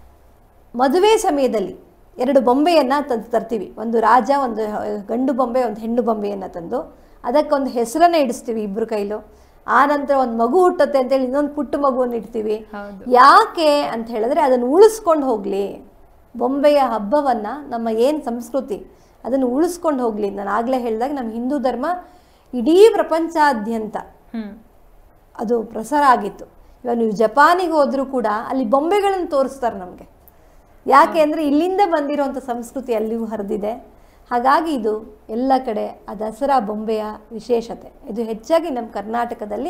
ಮದುವೆ ಸಮಯದಲ್ಲಿ ಎರಡು ಬೊಂಬೆಯನ್ನ ತಂದು ತರ್ತೀವಿ ಒಂದು ರಾಜ ಒಂದು ಹ- ಗಂಡು ಬೊಂಬೆ ಒಂದು ಹೆಣ್ಣು ಬೊಂಬೆಯನ್ನ ತಂದು ಅದಕ್ಕೊಂದು ಹೆಸರನ್ನ ಇಡಿಸ್ತೀವಿ ಇಬ್ರು ಕೈಲೂ ಆ ನಂತರ ಒಂದು ಮಗು ಹುಟ್ಟುತ್ತೆ ಅಂತೇಳಿ ಇನ್ನೊಂದು ಪುಟ್ಟ ಮಗುವನ್ನು ಇಡ್ತೀವಿ ಹೌದು ಯಾಕೆ ಅಂತ ಹೇಳಿದ್ರೆ ಅದನ್ನು ಉಳಿಸ್ಕೊಂಡು ಹೋಗಲಿ ಬೊಂಬೆಯ ಹಬ್ಬವನ್ನ ನಮ್ಮ ಏನು ಸಂಸ್ಕೃತಿ ಅದನ್ನು ಉಳಿಸ್ಕೊಂಡು ಹೋಗಲಿ ನಾನು ಆಗಲೇ ಹೇಳಿದಾಗ ನಮ್ಮ ಹಿಂದೂ ಧರ್ಮ ಇಡೀ ಪ್ರಪಂಚಾದ್ಯಂತ ಹ್ಮ್ ಅದು ಪ್ರಸಾರ ಆಗಿತ್ತು ಇವಾಗ ನೀವು ಜಪಾನಿಗೆ ಹೋದರೂ ಕೂಡ ಅಲ್ಲಿ ಬೊಂಬೆಗಳನ್ನು ತೋರಿಸ್ತಾರೆ ನಮಗೆ ಯಾಕೆ ಅಂದರೆ ಇಲ್ಲಿಂದ ಬಂದಿರೋಂಥ ಸಂಸ್ಕೃತಿ ಅಲ್ಲಿಯೂ ಹರಿದಿದೆ ಹಾಗಾಗಿ ಇದು ಎಲ್ಲ ಕಡೆ ಆ ದಸರಾ ಬೊಂಬೆಯ ವಿಶೇಷತೆ ಇದು ಹೆಚ್ಚಾಗಿ ನಮ್ಮ ಕರ್ನಾಟಕದಲ್ಲಿ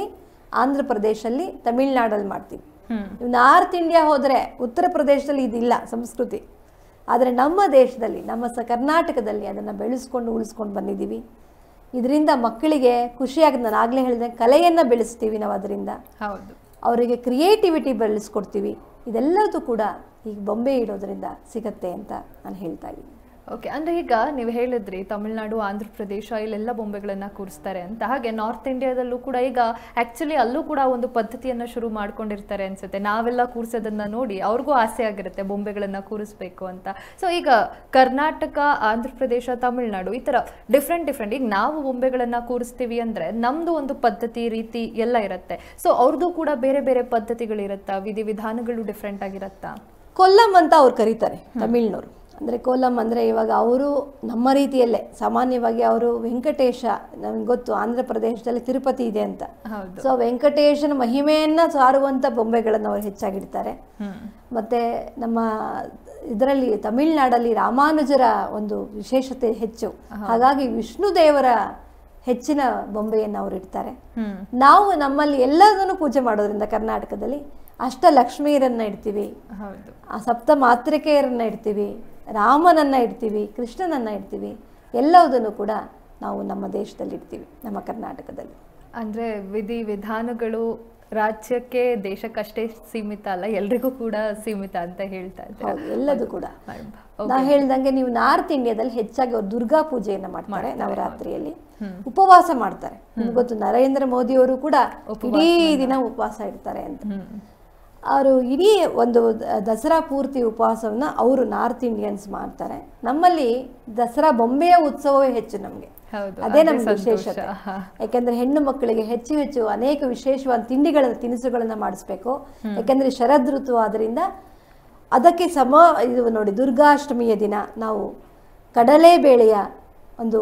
ಆಂಧ್ರ ಪ್ರದೇಶಲ್ಲಿ ತಮಿಳ್ನಾಡಲ್ಲಿ ಮಾಡ್ತೀವಿ ಹ್ಮ್ ನೀವು ನಾರ್ತ್ ಇಂಡಿಯಾ ಹೋದರೆ ಉತ್ತರ ಪ್ರದೇಶದಲ್ಲಿ ಇದಿಲ್ಲ ಸಂಸ್ಕೃತಿ ಆದರೆ ನಮ್ಮ ದೇಶದಲ್ಲಿ ನಮ್ಮ ಸ ಕರ್ನಾಟಕದಲ್ಲಿ ಅದನ್ನು ಬೆಳೆಸ್ಕೊಂಡು ಉಳಿಸ್ಕೊಂಡು ಬಂದಿದ್ದೀವಿ ಇದರಿಂದ ಮಕ್ಕಳಿಗೆ ಖುಷಿಯಾಗಿ ನಾನು ಆಗಲೇ ಹೇಳಿದೆ ಕಲೆಯನ್ನು ಬೆಳೆಸ್ತೀವಿ ನಾವು ಅದರಿಂದ ಹೌದು ಅವರಿಗೆ ಕ್ರಿಯೇಟಿವಿಟಿ ಬೆಳೆಸ್ಕೊಡ್ತೀವಿ ಇದೆಲ್ಲದೂ ಕೂಡ ಈಗ ಬೊಂಬೆ ಇಡೋದ್ರಿಂದ ಸಿಗತ್ತೆ ಅಂತ ನಾನು ಹೇಳ್ತಾ ಇದ್ದೀನಿ ಓಕೆ ಅಂದ್ರೆ ಈಗ ನೀವು ಹೇಳಿದ್ರಿ ತಮಿಳ್ನಾಡು ಆಂಧ್ರ ಪ್ರದೇಶ ಇಲ್ಲೆಲ್ಲ ಬೊಂಬೆಗಳನ್ನ ಕೂರಿಸ್ತಾರೆ ಅಂತ ಹಾಗೆ ನಾರ್ತ್ ಇಂಡಿಯಾದಲ್ಲೂ ಕೂಡ ಈಗ ಆಕ್ಚುಲಿ ಅಲ್ಲೂ ಕೂಡ ಒಂದು ಪದ್ಧತಿಯನ್ನ ಶುರು ಮಾಡ್ಕೊಂಡಿರ್ತಾರೆ ಅನ್ಸುತ್ತೆ ನಾವೆಲ್ಲ ಕೂರಿಸೋದನ್ನ ನೋಡಿ ಅವ್ರಿಗೂ ಆಸೆ ಆಗಿರುತ್ತೆ ಬೊಂಬೆಗಳನ್ನ ಕೂರಿಸ್ಬೇಕು ಅಂತ ಸೊ ಈಗ ಕರ್ನಾಟಕ ಆಂಧ್ರ ಪ್ರದೇಶ ತಮಿಳ್ನಾಡು ಈ ತರ ಡಿಫ್ರೆಂಟ್ ಡಿಫ್ರೆಂಟ್ ಈಗ ನಾವು ಬೊಂಬೆಗಳನ್ನ ಕೂರಿಸ್ತೀವಿ ಅಂದ್ರೆ ನಮ್ದು ಒಂದು ಪದ್ಧತಿ ರೀತಿ ಎಲ್ಲ ಇರುತ್ತೆ ಸೊ ಅವ್ರದ್ದು ಕೂಡ ಬೇರೆ ಬೇರೆ ಪದ್ಧತಿಗಳಿರುತ್ತಾ ವಿಧಿವಿಧಾನಗಳು ಡಿಫ್ರೆಂಟ್ ಆಗಿರತ್ತಾ ಕೊಲ್ಲಂ ಅಂತ ಅವ್ರು ಕರೀತಾರೆ ತಮಿಳ್ನವರು ಅಂದರೆ ಕೊಲ್ಲಂ ಅಂದರೆ ಇವಾಗ ಅವರು ನಮ್ಮ ರೀತಿಯಲ್ಲೇ ಸಾಮಾನ್ಯವಾಗಿ ಅವರು ವೆಂಕಟೇಶ ನಮ್ಗೆ ಗೊತ್ತು ಆಂಧ್ರ ಪ್ರದೇಶದಲ್ಲಿ ತಿರುಪತಿ ಇದೆ ಅಂತ ಹೌದು ಸೊ ವೆಂಕಟೇಶನ ಮಹಿಮೆಯನ್ನು ಸಾರುವಂಥ ಬೊಂಬೆಗಳನ್ನು ಅವರು ಹೆಚ್ಚಾಗಿಡ್ತಾರೆ ಹ್ಮ್ ಮತ್ತು ನಮ್ಮ ಇದರಲ್ಲಿ ತಮಿಳ್ನಾಡಲ್ಲಿ ರಾಮಾನುಜರ ಒಂದು ವಿಶೇಷತೆ ಹೆಚ್ಚು ಹಾಗಾಗಿ ವಿಷ್ಣು ದೇವರ ಹೆಚ್ಚಿನ ಬೊಂಬೆಯನ್ನು ಅವರು ಇಡ್ತಾರೆ ಹ್ಮ್ ನಾವು ನಮ್ಮಲ್ಲಿ ಎಲ್ಲದನ್ನು ಪೂಜೆ ಮಾಡೋದ್ರಿಂದ ಕರ್ನಾಟಕದಲ್ಲಿ ಅಷ್ಟಲಕ್ಷ್ಮಿಯರನ್ನ ಇಡ್ತೀವಿ ಹೌದು ಆ ಸಪ್ತ ಮಾತೃಕೆಯರನ್ನ ಇಡ್ತೀವಿ ರಾಮನನ್ನ ಇಡ್ತೀವಿ ಕೃಷ್ಣನನ್ನ ಇಡ್ತೀವಿ ಎಲ್ಲವುದನ್ನು ಕೂಡ ನಾವು ನಮ್ಮ ದೇಶದಲ್ಲಿ ಇಡ್ತೀವಿ ನಮ್ಮ ಕರ್ನಾಟಕದಲ್ಲಿ ಅಂದ್ರೆ ವಿಧಿ ವಿಧಾನಗಳು ರಾಜ್ಯಕ್ಕೆ ದೇಶಕ್ಕಷ್ಟೇ ಸೀಮಿತ ಅಲ್ಲ ಎಲ್ರಿಗೂ ಕೂಡ ಸೀಮಿತ ಅಂತ ಹೇಳ್ತಾ ಇದ್ದಾರೆ ಹೌದು ಎಲ್ಲದೂ ಕೂಡ ಮೇಡಮ್. ನಾ ಹೇಳ್ದಂಗೆ ನೀವು ನಾರ್ತ್ ಇಂಡಿಯಾದಲ್ಲಿ ಹೆಚ್ಚಾಗಿ ಅವ್ರು ದುರ್ಗಾ ಪೂಜೆಯನ್ನ ಮಾಡ್ತಾರೆ ನವರಾತ್ರಿಯಲ್ಲಿ ಉಪವಾಸ ಮಾಡ್ತಾರೆ ನಿಮ್ಗೆ ಗೊತ್ತು ನರೇಂದ್ರ ಮೋದಿ ಅವರು ಕೂಡ ಇಡೀ ದಿನ ಉಪವಾಸ ಇಡ್ತಾರೆ ಅಂತ ಹ್ಮ್ ಅವರು ಇಡೀ ಒಂದು ದ- ದಸರಾ ಪೂರ್ತಿ ಉಪವಾಸವನ್ನ ಅವರು ನಾರ್ತ್ ಇಂಡಿಯನ್ಸ್ ಮಾಡ್ತಾರೆ ನಮ್ಮಲ್ಲಿ ದಸರಾ ಬೊಂಬೆಯ ಉತ್ಸವವೇ ಹೆಚ್ಚು ನಮಗೆ ಹೌದು ಅದೇ ನಮ್ಗೆ ಸಂತೋಷ. ವಿಶೇಷತೆ ಹಾ. ಯಾಕೆಂದ್ರೆ ಹೆಣ್ಣು ಮಕ್ಕಳಿಗೆ ಹೆಚ್ಚು ಹೆಚ್ಚು ಅನೇಕ ವಿಶೇಷವಾದ ತಿಂಡಿಗಳ ತಿನಿಸುಗಳನ್ನ ಮಾಡಿಸ್ಬೇಕು ಯಾಕೆಂದ್ರೆ ಶರದ್ ಋತು ಆದ್ರಿಂದ ಅದಕ್ಕೆ ಸಮ ಇದು ನೋಡಿ ದುರ್ಗಾಷ್ಟಮಿಯ ದಿನ ನಾವು ಕಡಲೆಬೇಳೆಯ ಒಂದು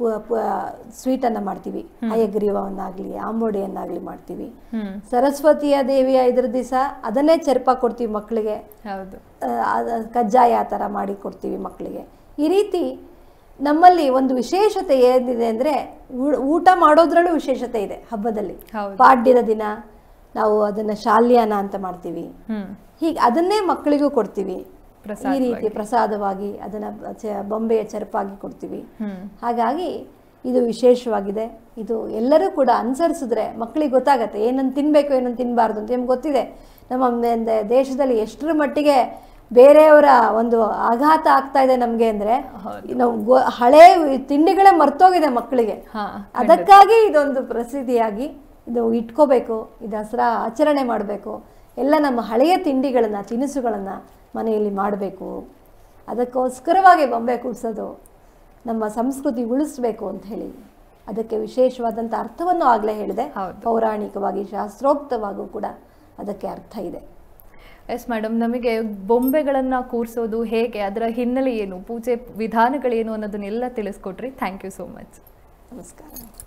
ಸ್ವೀಟನ್ನು ಮಾಡ್ತೀವಿ ಹಯಗ್ರೀವವನ್ನಾಗಲಿ ಆಂಬೋಡಿಯನ್ನಾಗಲಿ ಮಾಡ್ತೀವಿ ಹ್ಮ್ ಸರಸ್ವತಿಯ ದೇವಿಯ ಇದ್ರ ದಿವಸ ಅದನ್ನೇ ಚರ್ಪ ಕೊಡ್ತೀವಿ ಮಕ್ಕಳಿಗೆ ಹೌದು ಆ, ಅದ- ಕಜ್ಜಾಯ ಆ ಥರ ಮಾಡಿ ಕೊಡ್ತೀವಿ ಮಕ್ಕಳಿಗೆ ಈ ರೀತಿ ನಮ್ಮಲ್ಲಿ ಒಂದು ವಿಶೇಷತೆ ಏನಿದೆ ಅಂದರೆ ಊಟ ಮಾಡೋದ್ರಲ್ಲೂ ವಿಶೇಷತೆ ಇದೆ ಹಬ್ಬದಲ್ಲಿ ಹೌದು ಪಾಡ್ಯದ ದಿನ ನಾವು ಅದನ್ನು ಶಾಲ್ಯಾನ ಅಂತ ಮಾಡ್ತೀವಿ ಹ್ಮ್ ಹೀಗೆ ಅದನ್ನೇ ಮಕ್ಕಳಿಗೂ ಕೊಡ್ತೀವಿ ಈ ಪ್ರಸಾದ ರೀತಿ ಪ್ರಸಾದವಾಗಿ ಅದನ್ನು ಚ- ಬೊಂಬೆಯ ಚರ್ಪಾಗಿ ಕೊಡ್ತೀವಿ ಹ್ಮ್ ಹಾಗಾಗಿ ಇದು ವಿಶೇಷವಾಗಿದೆ ಇದು ಎಲ್ಲರೂ ಕೂಡ ಅನುಸರಿಸಿದ್ರೆ ಮಕ್ಕಳಿಗೆ ಗೊತ್ತಾಗತ್ತೆ ಏನನ್ನು ತಿನ್ನಬೇಕು ಏನನ್ನು ತಿನ್ನಬಾರ್ದು ಅಂತ ನಿಮ್ಗೆ ಗೊತ್ತಿದೆ ನಮ್ಮ ಮ- ದೇಶದಲ್ಲಿ ಎಷ್ಟರ ಮಟ್ಟಿಗೆ ಬೇರೆಯವರ ಒಂದು ಆಘಾತ ಆಗ್ತಾ ಇದೆ ನಮಗೆ ಅಂದರೆ ಹೌದು. ನಾವು ಗೊ- ಹಳೆ ತಿಂಡಿಗಳೇ ಮರ್ತೋಗಿದೆ ಮಕ್ಕಳಿಗೆ ಹಾ ಅದಕ್ಕಾಗಿ ಇದೊಂದು ಪ್ರಸಿದ್ಧಿಯಾಗಿ ಇದು ಇಟ್ಕೋಬೇಕು ಈ ದಸರಾ ಆಚರಣೆ ಮಾಡಬೇಕು ಎಲ್ಲ ನಮ್ಮ ಹಳೆಯ ತಿಂಡಿಗಳನ್ನು ತಿನಿಸುಗಳನ್ನು ಮನೆಯಲ್ಲಿ ಮಾಡಬೇಕು ಅದಕ್ಕೋಸ್ಕರವಾಗಿ ಬೊಂಬೆ ಕೂಡಿಸೋದು ನಮ್ಮ ಸಂಸ್ಕೃತಿ ಉಳಿಸ್ಬೇಕು ಅಂತ ಹೇಳಿ ಅದಕ್ಕೆ ವಿಶೇಷವಾದಂಥ ಅರ್ಥವನ್ನು ಆಗಲೇ ಹೇಳಿದೆ ಹೌದು. ಪೌರಾಣಿಕವಾಗಿ ಶಾಸ್ತ್ರೋಕ್ತವಾಗೂ ಕೂಡ ಅದಕ್ಕೆ ಅರ್ಥ ಇದೆ ಎಸ್ ಮೇಡಮ್ ನಮಗೆ ಬೊಂಬೆಗಳನ್ನ ಕೂರಿಸೋದು ಹೇಗೆ ಅದರ ಹಿನ್ನೆಲೆ ಏನು ಪೂಜೆ ವಿಧಾನಗಳೇನು ಅನ್ನೋದನ್ನೆಲ್ಲ ತಿಳಿಸ್ಕೊಟ್ರಿ ಥ್ಯಾಂಕ್ ಯು ಸೋ ಮಚ್ ನಮಸ್ಕಾರ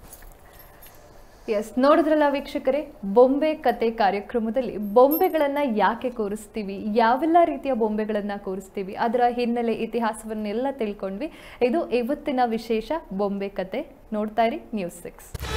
ಎಸ್ ನೋಡಿದ್ರಲ್ಲ ವೀಕ್ಷಕರೇ ಬೊಂಬೆ ಕತೆ ಕಾರ್ಯಕ್ರಮದಲ್ಲಿ ಬೊಂಬೆಗಳನ್ನ ಯಾಕೆ ಕೂರಿಸ್ತೀವಿ ಯಾವೆಲ್ಲ ರೀತಿಯ ಬೊಂಬೆಗಳನ್ನ ಕೂರಿಸ್ತೀವಿ ಅದರ ಹಿನ್ನೆಲೆ ಇತಿಹಾಸವನ್ನೆಲ್ಲ ತಿಳ್ಕೊಂಡ್ವಿ ಇದು ಇವತ್ತಿನ ವಿಶೇಷ ಬೊಂಬೆ ಕತೆ ನೋಡ್ತಾ ಇರಿ ನ್ಯೂಸ್ ಸಿಕ್ಸ್